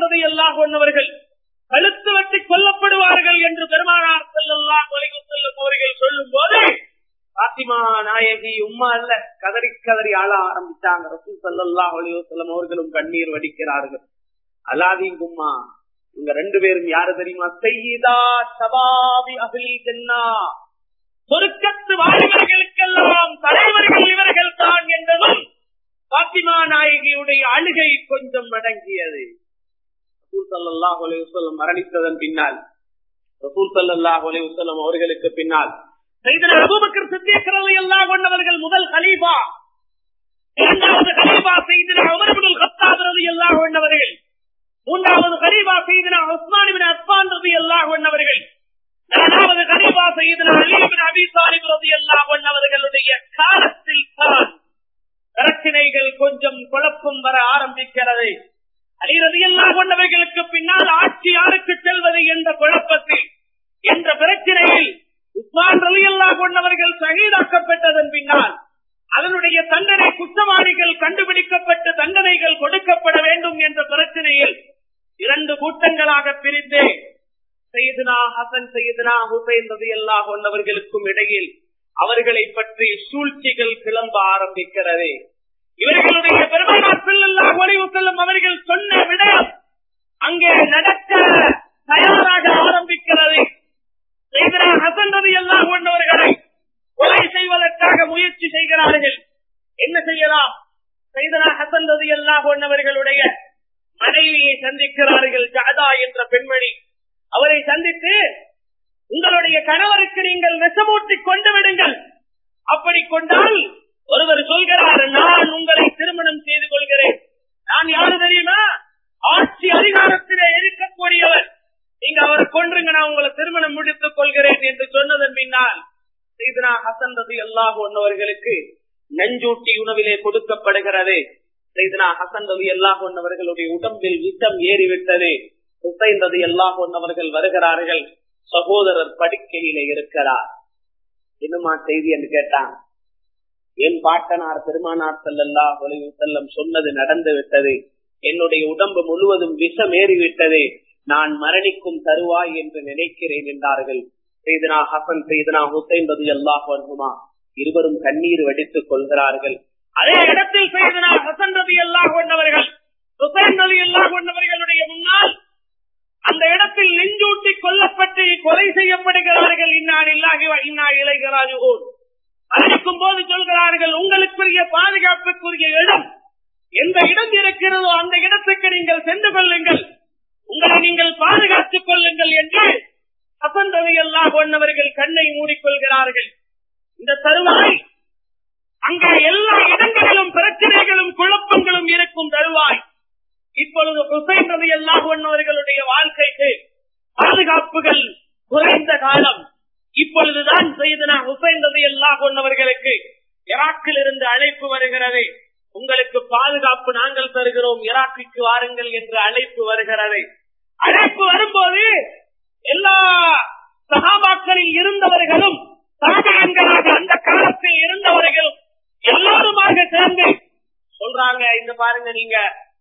ஹுசைன் ரலியல்லாஹு அன்ஹவர்கள் கழுத்து வெட்டி கொல்லப்படுவார்கள் என்று பெருமானார் செல்லல்லாம் செல்லும் அவர்கள் சொல்லும் போது பாத்திமா நாயகி உம்மா அல்ல கதறி கதறி ஆள ஆரம்பிச்சாங்க ரசூல் சல்லல்லாஹு அலைஹி வஸல்லம் அவர்களும் கண்ணீர் வடிக்கிறார்கள் அலாதீன் உம்மா இவங்க ரெண்டு பேரும் யாரு தெரியுமா செய்தா சபாபி அகில் ஜன்னா சொருக்கத்து வாலிபர்களுக்கெல்லாம் தலைவர்கள் இவர்கள் தான் என்றதும் பாத்திமா நாயகியுடைய அழுகை கொஞ்சம் அடங்கியது ரசூல் சல்லாஹ் அலையுசல்லம் மரணித்ததன் பின்னால் ரசூல் சல்லாஹ் அலையுசல்லம் அவர்களுக்கு பின்னால் அபூபக்கர் சித்தியக்கரலை எல்லாம் கொண்டவர்கள் முதல் கலீபா இரண்டாவது கலீபா செய்தின உமர்புல் கத்தாபரது எல்லாம் கொண்டவர்கள் மூன்றாவது கலீபா செய்தின உஸ்மானிபின் அஸ்மான் ரதி எல்லாம் கொண்டவர்கள் நாலாவது கலீபா செய்தின அலிபின் அபி சாலிப் ரதி எல்லாம் கொண்டவர்களுடைய காலத்தில் தான் பிரச்சனைகள் கொஞ்சம் குழப்பம் வர ஆரம்பிக்கிறது அலிரதியெல்லாம் கொண்டவர்களுக்கு பின்னால் ஆட்சி யாருக்கு செல்வது என்ற குழப்பத்தில் என்ற பிரச்சனையில் உஸ்மான் ரலியல்லா கொண்டவர்கள் சகிதாக்கப்பட்டதன் பின்னால் அதனுடைய தண்டனை குற்றவாளிகள் கண்டுபிடிக்கப்பட்டு தண்டனைகள் கொடுக்கப்பட வேண்டும் என்ற பிரச்சனையில் இரண்டு கூட்டங்களாக பிரித்து செய்தனா ஹசன் செய்தனா ஹுசைன் ரதியல்லா கொண்டவர்களுக்கும் இடையில் அவர்களை பற்றி சூழ்ச்சிகள் கிளம்ப ஆரம்பிக்கிறது இவர்களுடைய பெருமானார் செல்லல்லாம் ஒளிவு செல்லும் அவர்கள் சொன்ன விடயம் அங்கே நடக்க தயாராக ஆரம்பிக்கிறது ஹசன் ரவி எல்லாம் கொண்டவர்களை கொலை செய்வதற்காக முயற்சி செய்கிறார்கள் என்ன செய்யலாம் செய்தனா ஹசன் ரவி எல்லாம் கொண்டவர்களுடைய மனைவியை சந்திக்கிறார்கள் ஜாதா என்ற பெண்மணி அவரை சந்தித்து உங்களுடைய கணவருக்கு நீங்கள் விஷமூட்டி கொண்டு விடுங்கள் அப்படி கொண்டால் ஒருவர் சொல்கிறார் நான் உங்களை திருமணம் செய்து கொள்கிறேன் நான் யாரு தெரியுமா ஆட்சி அதிகாரத்திலே இருக்கக்கூடியவர் நீங்க அவரை கொன்றுங்க நான் உங்களை திருமணம் முடித்துக் கொள்கிறேன் என்று சொன்னதன் பின்னால் செய்தனா ஹசன் ரதி அல்லாஹ் ஒன்னவர்களுக்கு நஞ்சூட்டி உணவிலே கொடுக்கப்படுகிறது செய்தனா ஹசன் ரதி அல்லாஹ் ஒன்னவர்களுடைய உடம்பில் விஷம் ஏறிவிட்டது ஹுசைன் ரதி அல்லாஹ் ஒன்னவர்கள் வருகிறார்கள் சகோதரர் படுக்கையிலே இருக்கிறார் என்னமா செய்தி என்று கேட்டான் என் பாட்டனார் பெருமானார் செல்லல்லா ஒளிவு செல்லம் சொன்னது நடந்து விட்டது என்னுடைய உடம்பு முழுவதும் விஷம் ஏறிவிட்டது நான் மரணிக்கும் தருவாய் என்று நினைக்கிறேன் என்றார்கள் செய்தனா ஹசன் செய்தனா ஹுசைன் ரதி அல்லாஹ் வருமா இருவரும் கண்ணீர் வடித்துக் கொள்கிறார்கள் அதே இடத்தில் செய்தனா ஹசன் ரதி அல்லாஹ் கொண்டவர்கள் ஹுசைன் ரதி அல்லாஹ் கொண்டவர்களுடைய முன்னால் அந்த இடத்தில் நெஞ்சூட்டி கொல்லப்பட்டு கொலை செய்யப்படுகிறார்கள் இன்னான் இல்லாகி இன்னா இளைகிறாஜோர் அறிவிக்கும் போது சொல்கிறார்கள் உங்களுக்குரிய பாதுகாப்புக்குரிய இடம் எந்த இடம் இருக்கிறதோ அந்த இடத்துக்கு நீங்கள் சென்று கொள்ளுங்கள் உங்களை நீங்கள் பாதுகாத்துக் கொள்ளுங்கள் என்று ஹசன் ரவி அல்லா கொண்டவர்கள் கண்ணை மூடிக்கொள்கிறார்கள் இந்த தருவாய் அங்கே எல்லா இடங்களிலும் பிரச்சனைகளும் குழப்பங்களும் இருக்கும் தருவாய் இப்பொழுது ஹுசைன் ரவி அல்லா கொண்டவர்களுடைய வாழ்க்கைக்கு பாதுகாப்புகள் குறைந்த காலம் இப்பொழுதுதான் செய்தனா ஹுசைன் ரவி அல்லா கொண்டவர்களுக்கு ஈராக்கில் இருந்து அழைப்பு வருகிறது உங்களுக்கு பாதுகாப்பு நாங்கள் தருகிறோம் ஈராக்குக்கு வாருங்கள் என்று அழைப்பு வருகிறது அழைப்பு வரும்போது எல்லா சகாபாக்களில் இருந்தவர்களும் சாதகங்களாக அந்த காலத்தில் இருந்தவர்களும் எல்லாருமாக சேர்ந்து சொல்றாங்க இந்த பாருங்க நீங்க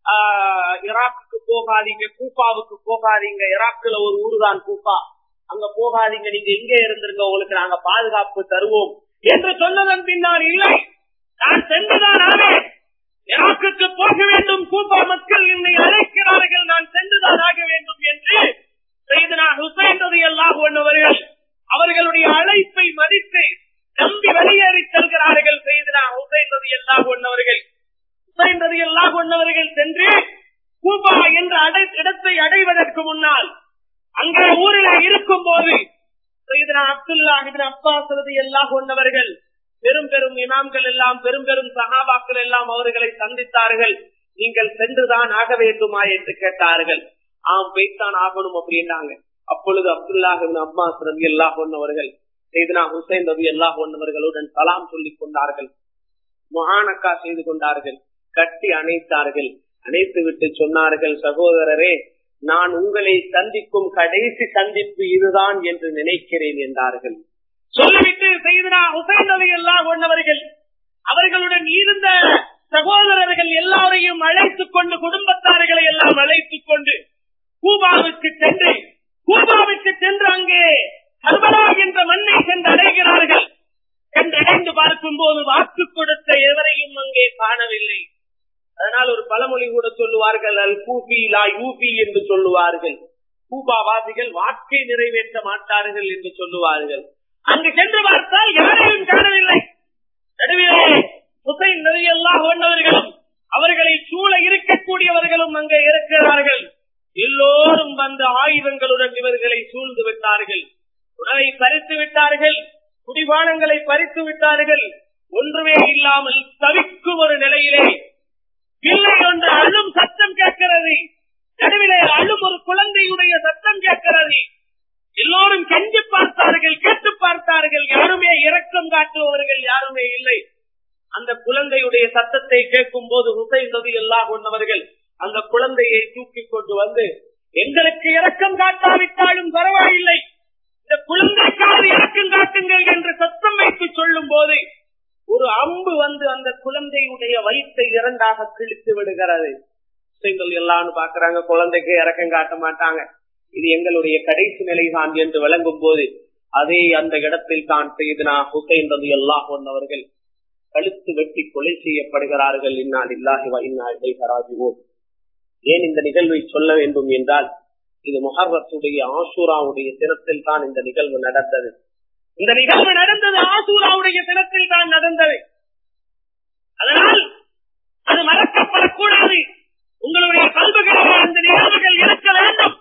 ஈராக்குக்கு போகாதீங்க கூப்பாவுக்கு போகாதீங்க ஈராக்குல ஒரு ஊரு தான் கூப்பா அங்க போகாதீங்க நீங்க இங்கே இருந்திருங்க உங்களுக்கு நாங்க பாதுகாப்பு தருவோம் என்று சொன்னதன் பின்னால் இல்லை நான் சென்றுதான் ஆவேன் ஈராக்குக்கு போக வேண்டும் கூப்பா மக்கள் என்னை அழைக்கிறார்கள் நான் சென்றுதான் ஆக வேண்டும் என்று செய்தனா ஹுசைன் எல்லாம் ஒன்றவர்கள் அவர்களுடைய அழைப்பை மதித்து நம்பி வெளியேறி செல்கிறார்கள் செய்தனா ஹுசைன் எல்லாம் ஒன்றவர்கள் ஹுசைன் எல்லாம் ஒன்றவர்கள் சென்று கூபா என்ற இடத்தை அடைவதற்கு முன்னால் அங்கே ஊரில் இருக்கும் போது செய்தனா அப்துல்லா அப்பாஸ் எல்லாம் கொண்டவர்கள் பெரும் பெரும் இமாம்கள் எல்லாம் பெரும் பெரும் சகாபாக்கள் எல்லாம் அவர்களை சந்தித்தார்கள் நீங்கள் சென்றுதான் ஆக வேண்டுமா என்று கேட்டார்கள் ஆம் போய்த்தான் ஆகணும் அப்படின்னாங்க அப்பொழுது அப்துல்லாஹின் அப்பாஸ் ரவி எல்லா கொண்டவர்கள் செய்தனா ஹுசைன் ரவி எல்லா கொண்டவர்களுடன் சலாம் சொல்லிக் கொண்டார்கள் மகானக்கா செய்து கொண்டார்கள் கட்டி அணைத்தார்கள் அணைத்து விட்டு சொன்னார்கள் சகோதரரே நான் உங்களை சந்திக்கும் கடைசி சந்திப்பு இதுதான் என்று நினைக்கிறேன் என்றார்கள் சொல்லிவிட்டு செய்தனா ஹுசைன் அலி எல்லாம் கொண்டவர்கள் அவர்களுடன் இருந்த சகோதரர்கள் எல்லாரையும் அழைத்துக் கொண்டு குடும்பத்தார்களை எல்லாம் அழைத்துக் கொண்டு கூபாவுக்கு சென்று கூபாவுக்கு சென்று அங்கே கர்பலா என்ற மண்ணை சென்று அடைகிறார்கள் சென்றடைந்து பார்க்கும் போது வாக்கு கொடுத்த எவரையும் அங்கே காணவில்லை அதனால் ஒரு பழமொழி கூட சொல்லுவார்கள் அல் கூபி லா யூபி என்று சொல்லுவார்கள் கூபாவாசிகள் வாக்கை நிறைவேற்ற மாட்டார்கள் என்று சொல்லுவார்கள் அங்கு சென்று பார்த்தால் யாரையும் காணவில்லை நடுவிலே ஹுசைன் நிறையெல்லாம் கொண்டவர்களும் அவர்களை சூழ இருக்கக்கூடியவர்களும் அங்கே இருக்கிறார்கள் எல்லோரும் வந்த ஆயுதங்களுடன் இவர்களை சூழ்ந்து விட்டார்கள் உணவை பறித்து விட்டார்கள் குடிபானங்களை பறித்து விட்டார்கள் ஒன்றுமே இல்லாமல் தவிக்கும் ஒரு நிலையிலே பிள்ளை ஒன்று அழும் சத்தம் கேட்கிறது நடுவிலே அழும் ஒரு குழந்தையுடைய சத்தம் கேட்கிறது எல்லோரும் கெஞ்சி பார்த்தார்கள் கேட்டு பார்த்தார்கள் யாருமே இரக்கம் காட்டுபவர்கள் யாருமே இல்லை அந்த குழந்தையுடைய சத்தத்தை கேட்கும் போது ஹுசைன் நபி எல்லாம் கொண்டவர்கள் அந்த குழந்தையை தூக்கி கொண்டு வந்து எங்களுக்கு இரக்கம் காட்டாவிட்டாலும் பரவாயில்லை இந்த குழந்தைக்காவது இரக்கம் காட்டுங்கள் என்று சத்தம் வைத்து சொல்லும் போது ஒரு அம்பு வந்து அந்த குழந்தையுடைய வயிற்றை இரண்டாக கிழித்து விடுகிறது முஸ்லிம்கள் எல்லாரும் பாக்குறாங்க குழந்தைக்கு இறக்கம் காட்ட மாட்டாங்க இது எங்களுடைய கடைசி நிலைதான் என்று விளங்கும் போது அதே அந்த இடத்தில் தான் செய்தனா ஹுசைன் ரவி அல்லாஹ் அவர்கள் கழுத்து வெட்டி கொலை செய்யப்படுகிறார்கள் இன்னால் இல்லாஹி இன்னா இடைகராஜுவோம் ஏன் இந்த நிகழ்வை சொல்ல வேண்டும் என்றால் இது முஹர்ரத்துடைய ஆசூராவுடைய தினத்தில் தான் இந்த நிகழ்வு நடந்தது இந்த நிகழ்வு நடந்தது ஆசூராவுடைய தினத்தில் தான் நடந்தது அதனால் அது மறக்கப்படக்கூடாது உங்களுடைய கல்விகளில் அந்த நிகழ்வுகள் இருக்க வேண்டும்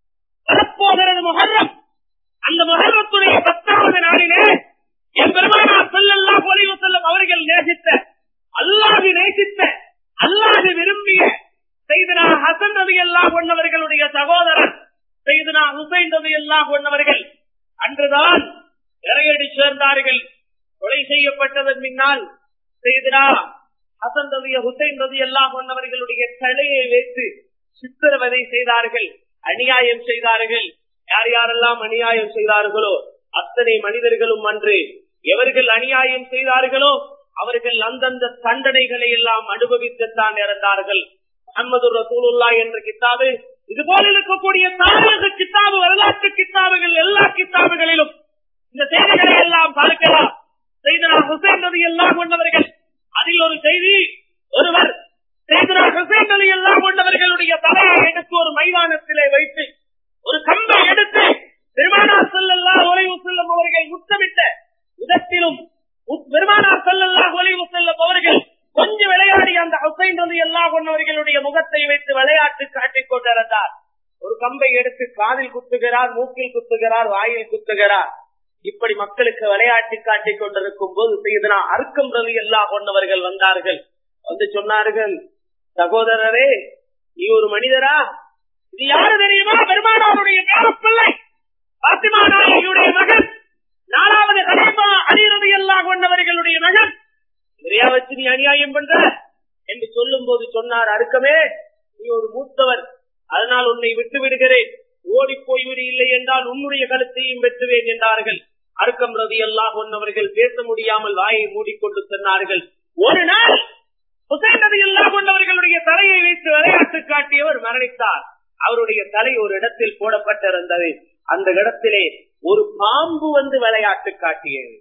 வரப்போகிறது முகர்ரம் அந்த முகர்ரத்துடைய பத்தாவது நாளிலே என் பெருமானா சொல்லல்லா ஒளிவு செல்லும் அவர்கள் நேசித்த அல்லாது நேசித்த அல்லாது விரும்பிய செய்தனா ஹசன் ரவி அல்லா கொண்டவர்களுடைய சகோதரர் செய்தனா ஹுசைன் ரவி அல்லா கொண்டவர்கள் அன்றுதான் இறையடி சேர்ந்தார்கள் கொலை செய்யப்பட்டதன் பின்னால் செய்தனா ஹசன் ரவிய ஹுசைன் ரவி அல்லா கொண்டவர்களுடைய தலையை வைத்து சித்திரவதை செய்தார்கள் அநியாயம் செய்தார்கள் யார் யாரெல்லாம் அநியாயம் செய்தார்களோ அத்தனை மனிதர்களும் அன்று எவர்கள் அநியாயம் செய்தார்களோ அவர்கள் அந்தந்த தண்டனைகளை எல்லாம் அனுபவித்துத்தான் இறந்தார்கள் அஹமது ரசூலுல்லா என்ற கித்தாபு இது போல இருக்கக்கூடிய தாரக கித்தாபு வரலாற்று கித்தாபுகள் எல்லா கித்தாபுகளிலும் இந்த செய்திகளை எல்லாம் பார்க்கலாம் செய்தனா ஹுசைன் நதி எல்லாம் கொண்டவர்கள் அதில் ஒரு செய்தி ஒருவர் செய்தனா ஹுசைன் நதி எல்லாம் கொண்டவர்களுடைய தலையை எடுத்து ஒரு மைதானத்திலே வைத்து ஒரு கம்பை எடுத்து பெருமானார் செல்லல்லா ஒலைவு செல்லும் அவர்கள் முத்தமிட்ட உதத்திலும் பெருமானார் செல்லல்லா ஒலைவு செல்லும் அவர்கள் கொஞ்சம் விளையாடி அந்த ஹுசைன் ரதி எல்லா கொண்டவர்களுடைய முகத்தை வைத்து விளையாட்டு காட்டிக் கொண்டிருந்தார் ஒரு கம்பை எடுத்து காதில் குத்துகிறார் மூக்கில் குத்துகிறார் வாயில் குத்துகிறார் இப்படி மக்களுக்கு விளையாட்டு காட்டிக் கொண்டிருக்கும் போது செய்தனா அர்க்கம் ரவி எல்லா கொண்டவர்கள் வந்தார்கள் வந்து சொன்னார்கள் சகோதரரே நீ ஒரு மனிதரா இது யாரு தெரியுமா பெருமானாருடைய பிள்ளை பாத்திமா நாயகியுடைய மகன் நாலாவது கலைமா அணிரதி எல்லாம் கொண்டவர்களுடைய மகன் நிறையா வச்சு நீ அநியாயம் பண்ற என்று சொல்லும் போது சொன்னார் அருக்கமே நீ ஒரு மூத்தவர் அதனால் உன்னை விட்டு விடுகிறேன் ஓடி போய்விடு இல்லை என்றால் உன்னுடைய கருத்தையும் வெற்றுவேன் என்றார்கள் அருக்கம் ரதி எல்லாம் கொண்டவர்கள் பேச முடியாமல் வாயை மூடிக்கொண்டு சொன்னார்கள் ஒரு நாள் ஹுசைன் நதி எல்லாம் கொண்டவர்களுடைய தலையை வைத்து விளையாட்டு காட்டியவர் மரணித்தார் அவருடைய தலை ஒரு இடத்தில் போடப்பட்டிருந்தது அந்த இடத்திலே ஒரு பாம்பு வந்து விளையாட்டு காட்டியது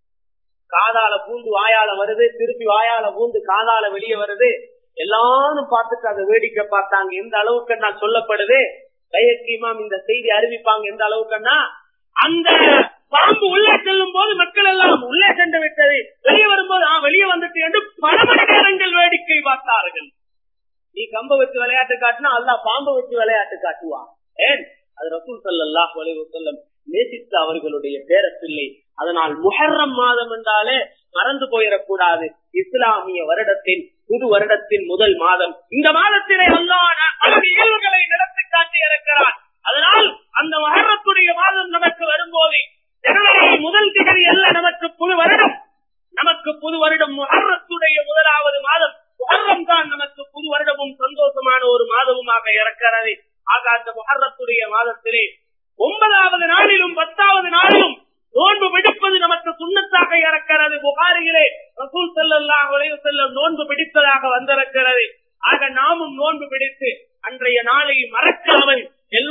காதால பூந்து வாயால வருது திருப்பி வாயால பூந்து காதால வெளியே வருது எல்லாரும் பார்த்துட்டு அதை வேடிக்கை பார்த்தாங்க எந்த அளவுக்கு நான் சொல்லப்படுது பயக்கீமாம் இந்த செய்தி அறிவிப்பாங்க எந்த அளவுக்குன்னா அந்த பாம்பு உள்ளே செல்லும் போது மக்கள் எல்லாம் உள்ளே சென்று விட்டது வெளியே வரும்போது ஆ வெளியே வந்துட்டு என்று பல மணி நேரங்கள் வேடிக்கை பார்த்தார்கள் நீ கம்ப வச்சு விளையாட்டு காட்டினா அல்லா பாம்பை வச்சு விளையாட்டு காட்டுவான் ஏன் அது ரசூல் சல்லாஹ் செல்லம் நேசித்த அவர்களுடைய பேரப்பிள்ளை அதனால் முஹர்ரம் மாதம் என்றாலே மறந்து போயிடக்கூடாது இஸ்லாமிய வருடத்தின் புது வருடத்தின் முதல் மாதம் இந்த மாதத்திலே அல்லான பல நிகழ்வுகளை நடத்தி காட்டி இருக்கிறார் அதனால் அந்த மகரத்துடைய மாதம் நமக்கு வரும்போது ஜனவரி முதல் திகதி அல்ல நமக்கு புது வருடம் நமக்கு புது வருடம் முஹர்ரத்துடைய முதலாவது மாதம் முஹர்ரம் தான் நமக்கு புது வருடமும் சந்தோஷமான ஒரு மாதமுமாக இருக்கிறது ஆக அந்த முஹர்ரத்துடைய மாதத்திலே ஒன்பதாவது நாளிலும் பத்தாவது நாளிலும் நோன்பு பிடிப்பது நமக்கு சுண்ணத்தாக இறக்கிறது புகாரியிலே ரசூல் செல்லல்லாஹ் செல்லும் நோன்பு பிடித்ததாக வந்திருக்கிறது ஆக நாமும் நோன்பு பிடித்து அன்றைய நாளை மறக்காமல் எல்லோரும்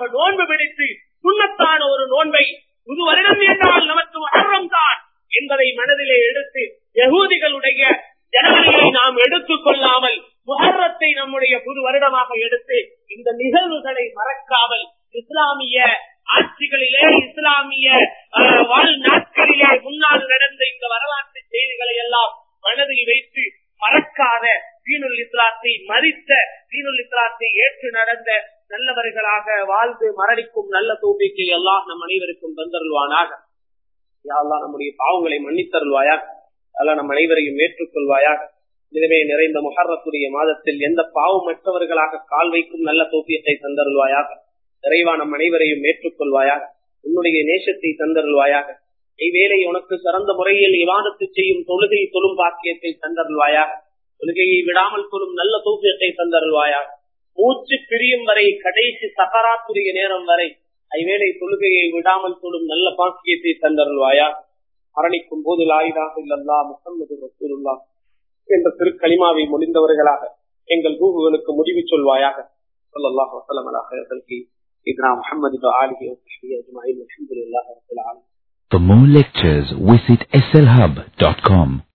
முறையாக நோன்பு பிடித்து சுண்ணத்தான ஒரு நோன்பை புது வருடம் என்றால் நமக்கு மகரம் தான் என்பதை மனதிலே எடுத்து யகூதிகளுடைய ஜனவரியை நாம் எடுத்துக் கொள்ளாமல் முகரத்தை நம்முடைய புது வருடமாக எடுத்து இந்த நிகழ்வுகளை மறக்காமல் இஸ்லாமிய ஆட்சிகளிலே இஸ்லாமிய அஹ், வாழ் நாட்களிலே முன்னால் நடந்த இந்த வரலாற்று செய்திகளை எல்லாம் மனதில் வைத்து மறக்காத தீனுல் இஸ்லாத்தை மதித்த தீனுல் இஸ்லாத்தை ஏற்று நடந்த நல்லவர்களாக வாழ்ந்து மரணிக்கும் நல்ல தூம்பிக்கை எல்லாம் நம் அனைவருக்கும் தந்தருள்வானாக யா அல்லாஹ் நம்முடைய பாவங்களை மன்னித்தருள்வாயாக அல்ல நம் அனைவரையும் ஏற்றுக்கொள்வாயாக இதுவே நிறைந்த முஹர்ரத்துடைய மாதத்தில் எந்த பாவமற்றவர்களாக கால் வைக்கும் நல்ல தோப்பியத்தை தந்தருள்வாயாக நிறைவா நம் அனைவரையும் ஏற்றுக்கொள்வாயாக உன்னுடைய நேசத்தை தந்தருள்வாயாக இவ்வேளை உனக்கு சிறந்த முறையில் இவாதத்து செய்யும் தொழுகை தொழும் பாக்கியத்தை தந்தருள்வாயாக தொழுகையை விடாமல் தொழும் நல்ல தூக்கியத்தை தந்தருள்வாயாக மூச்சு பிரியும் வரை கடைசி சகராத்துடைய நேரம் வரை ஐவேளை தொழுகையை விடாமல் தொழும் நல்ல பாக்கியத்தை தந்தருள்வாயா மரணிக்கும் போது லாயிதாக இல்லல்லா முகமது ரசூலுல்லா என்ற திருக்களிமாவை முடிந்தவர்களாக எங்கள் ரூகுகளுக்கு முடிவு சொல்வாயாக ஸல்லல்லாஹு அலைஹி வஸல்லம் அலா ஹைரல் கல்கி இதனா முஹம்மது வ ஆலிஹி வ ஸஹ்பிஹி அஜ்மஈன் வல்ஹம்துலில்லாஹி ரப்பில் ஆலமீன் For more lectures, visit slhub.com.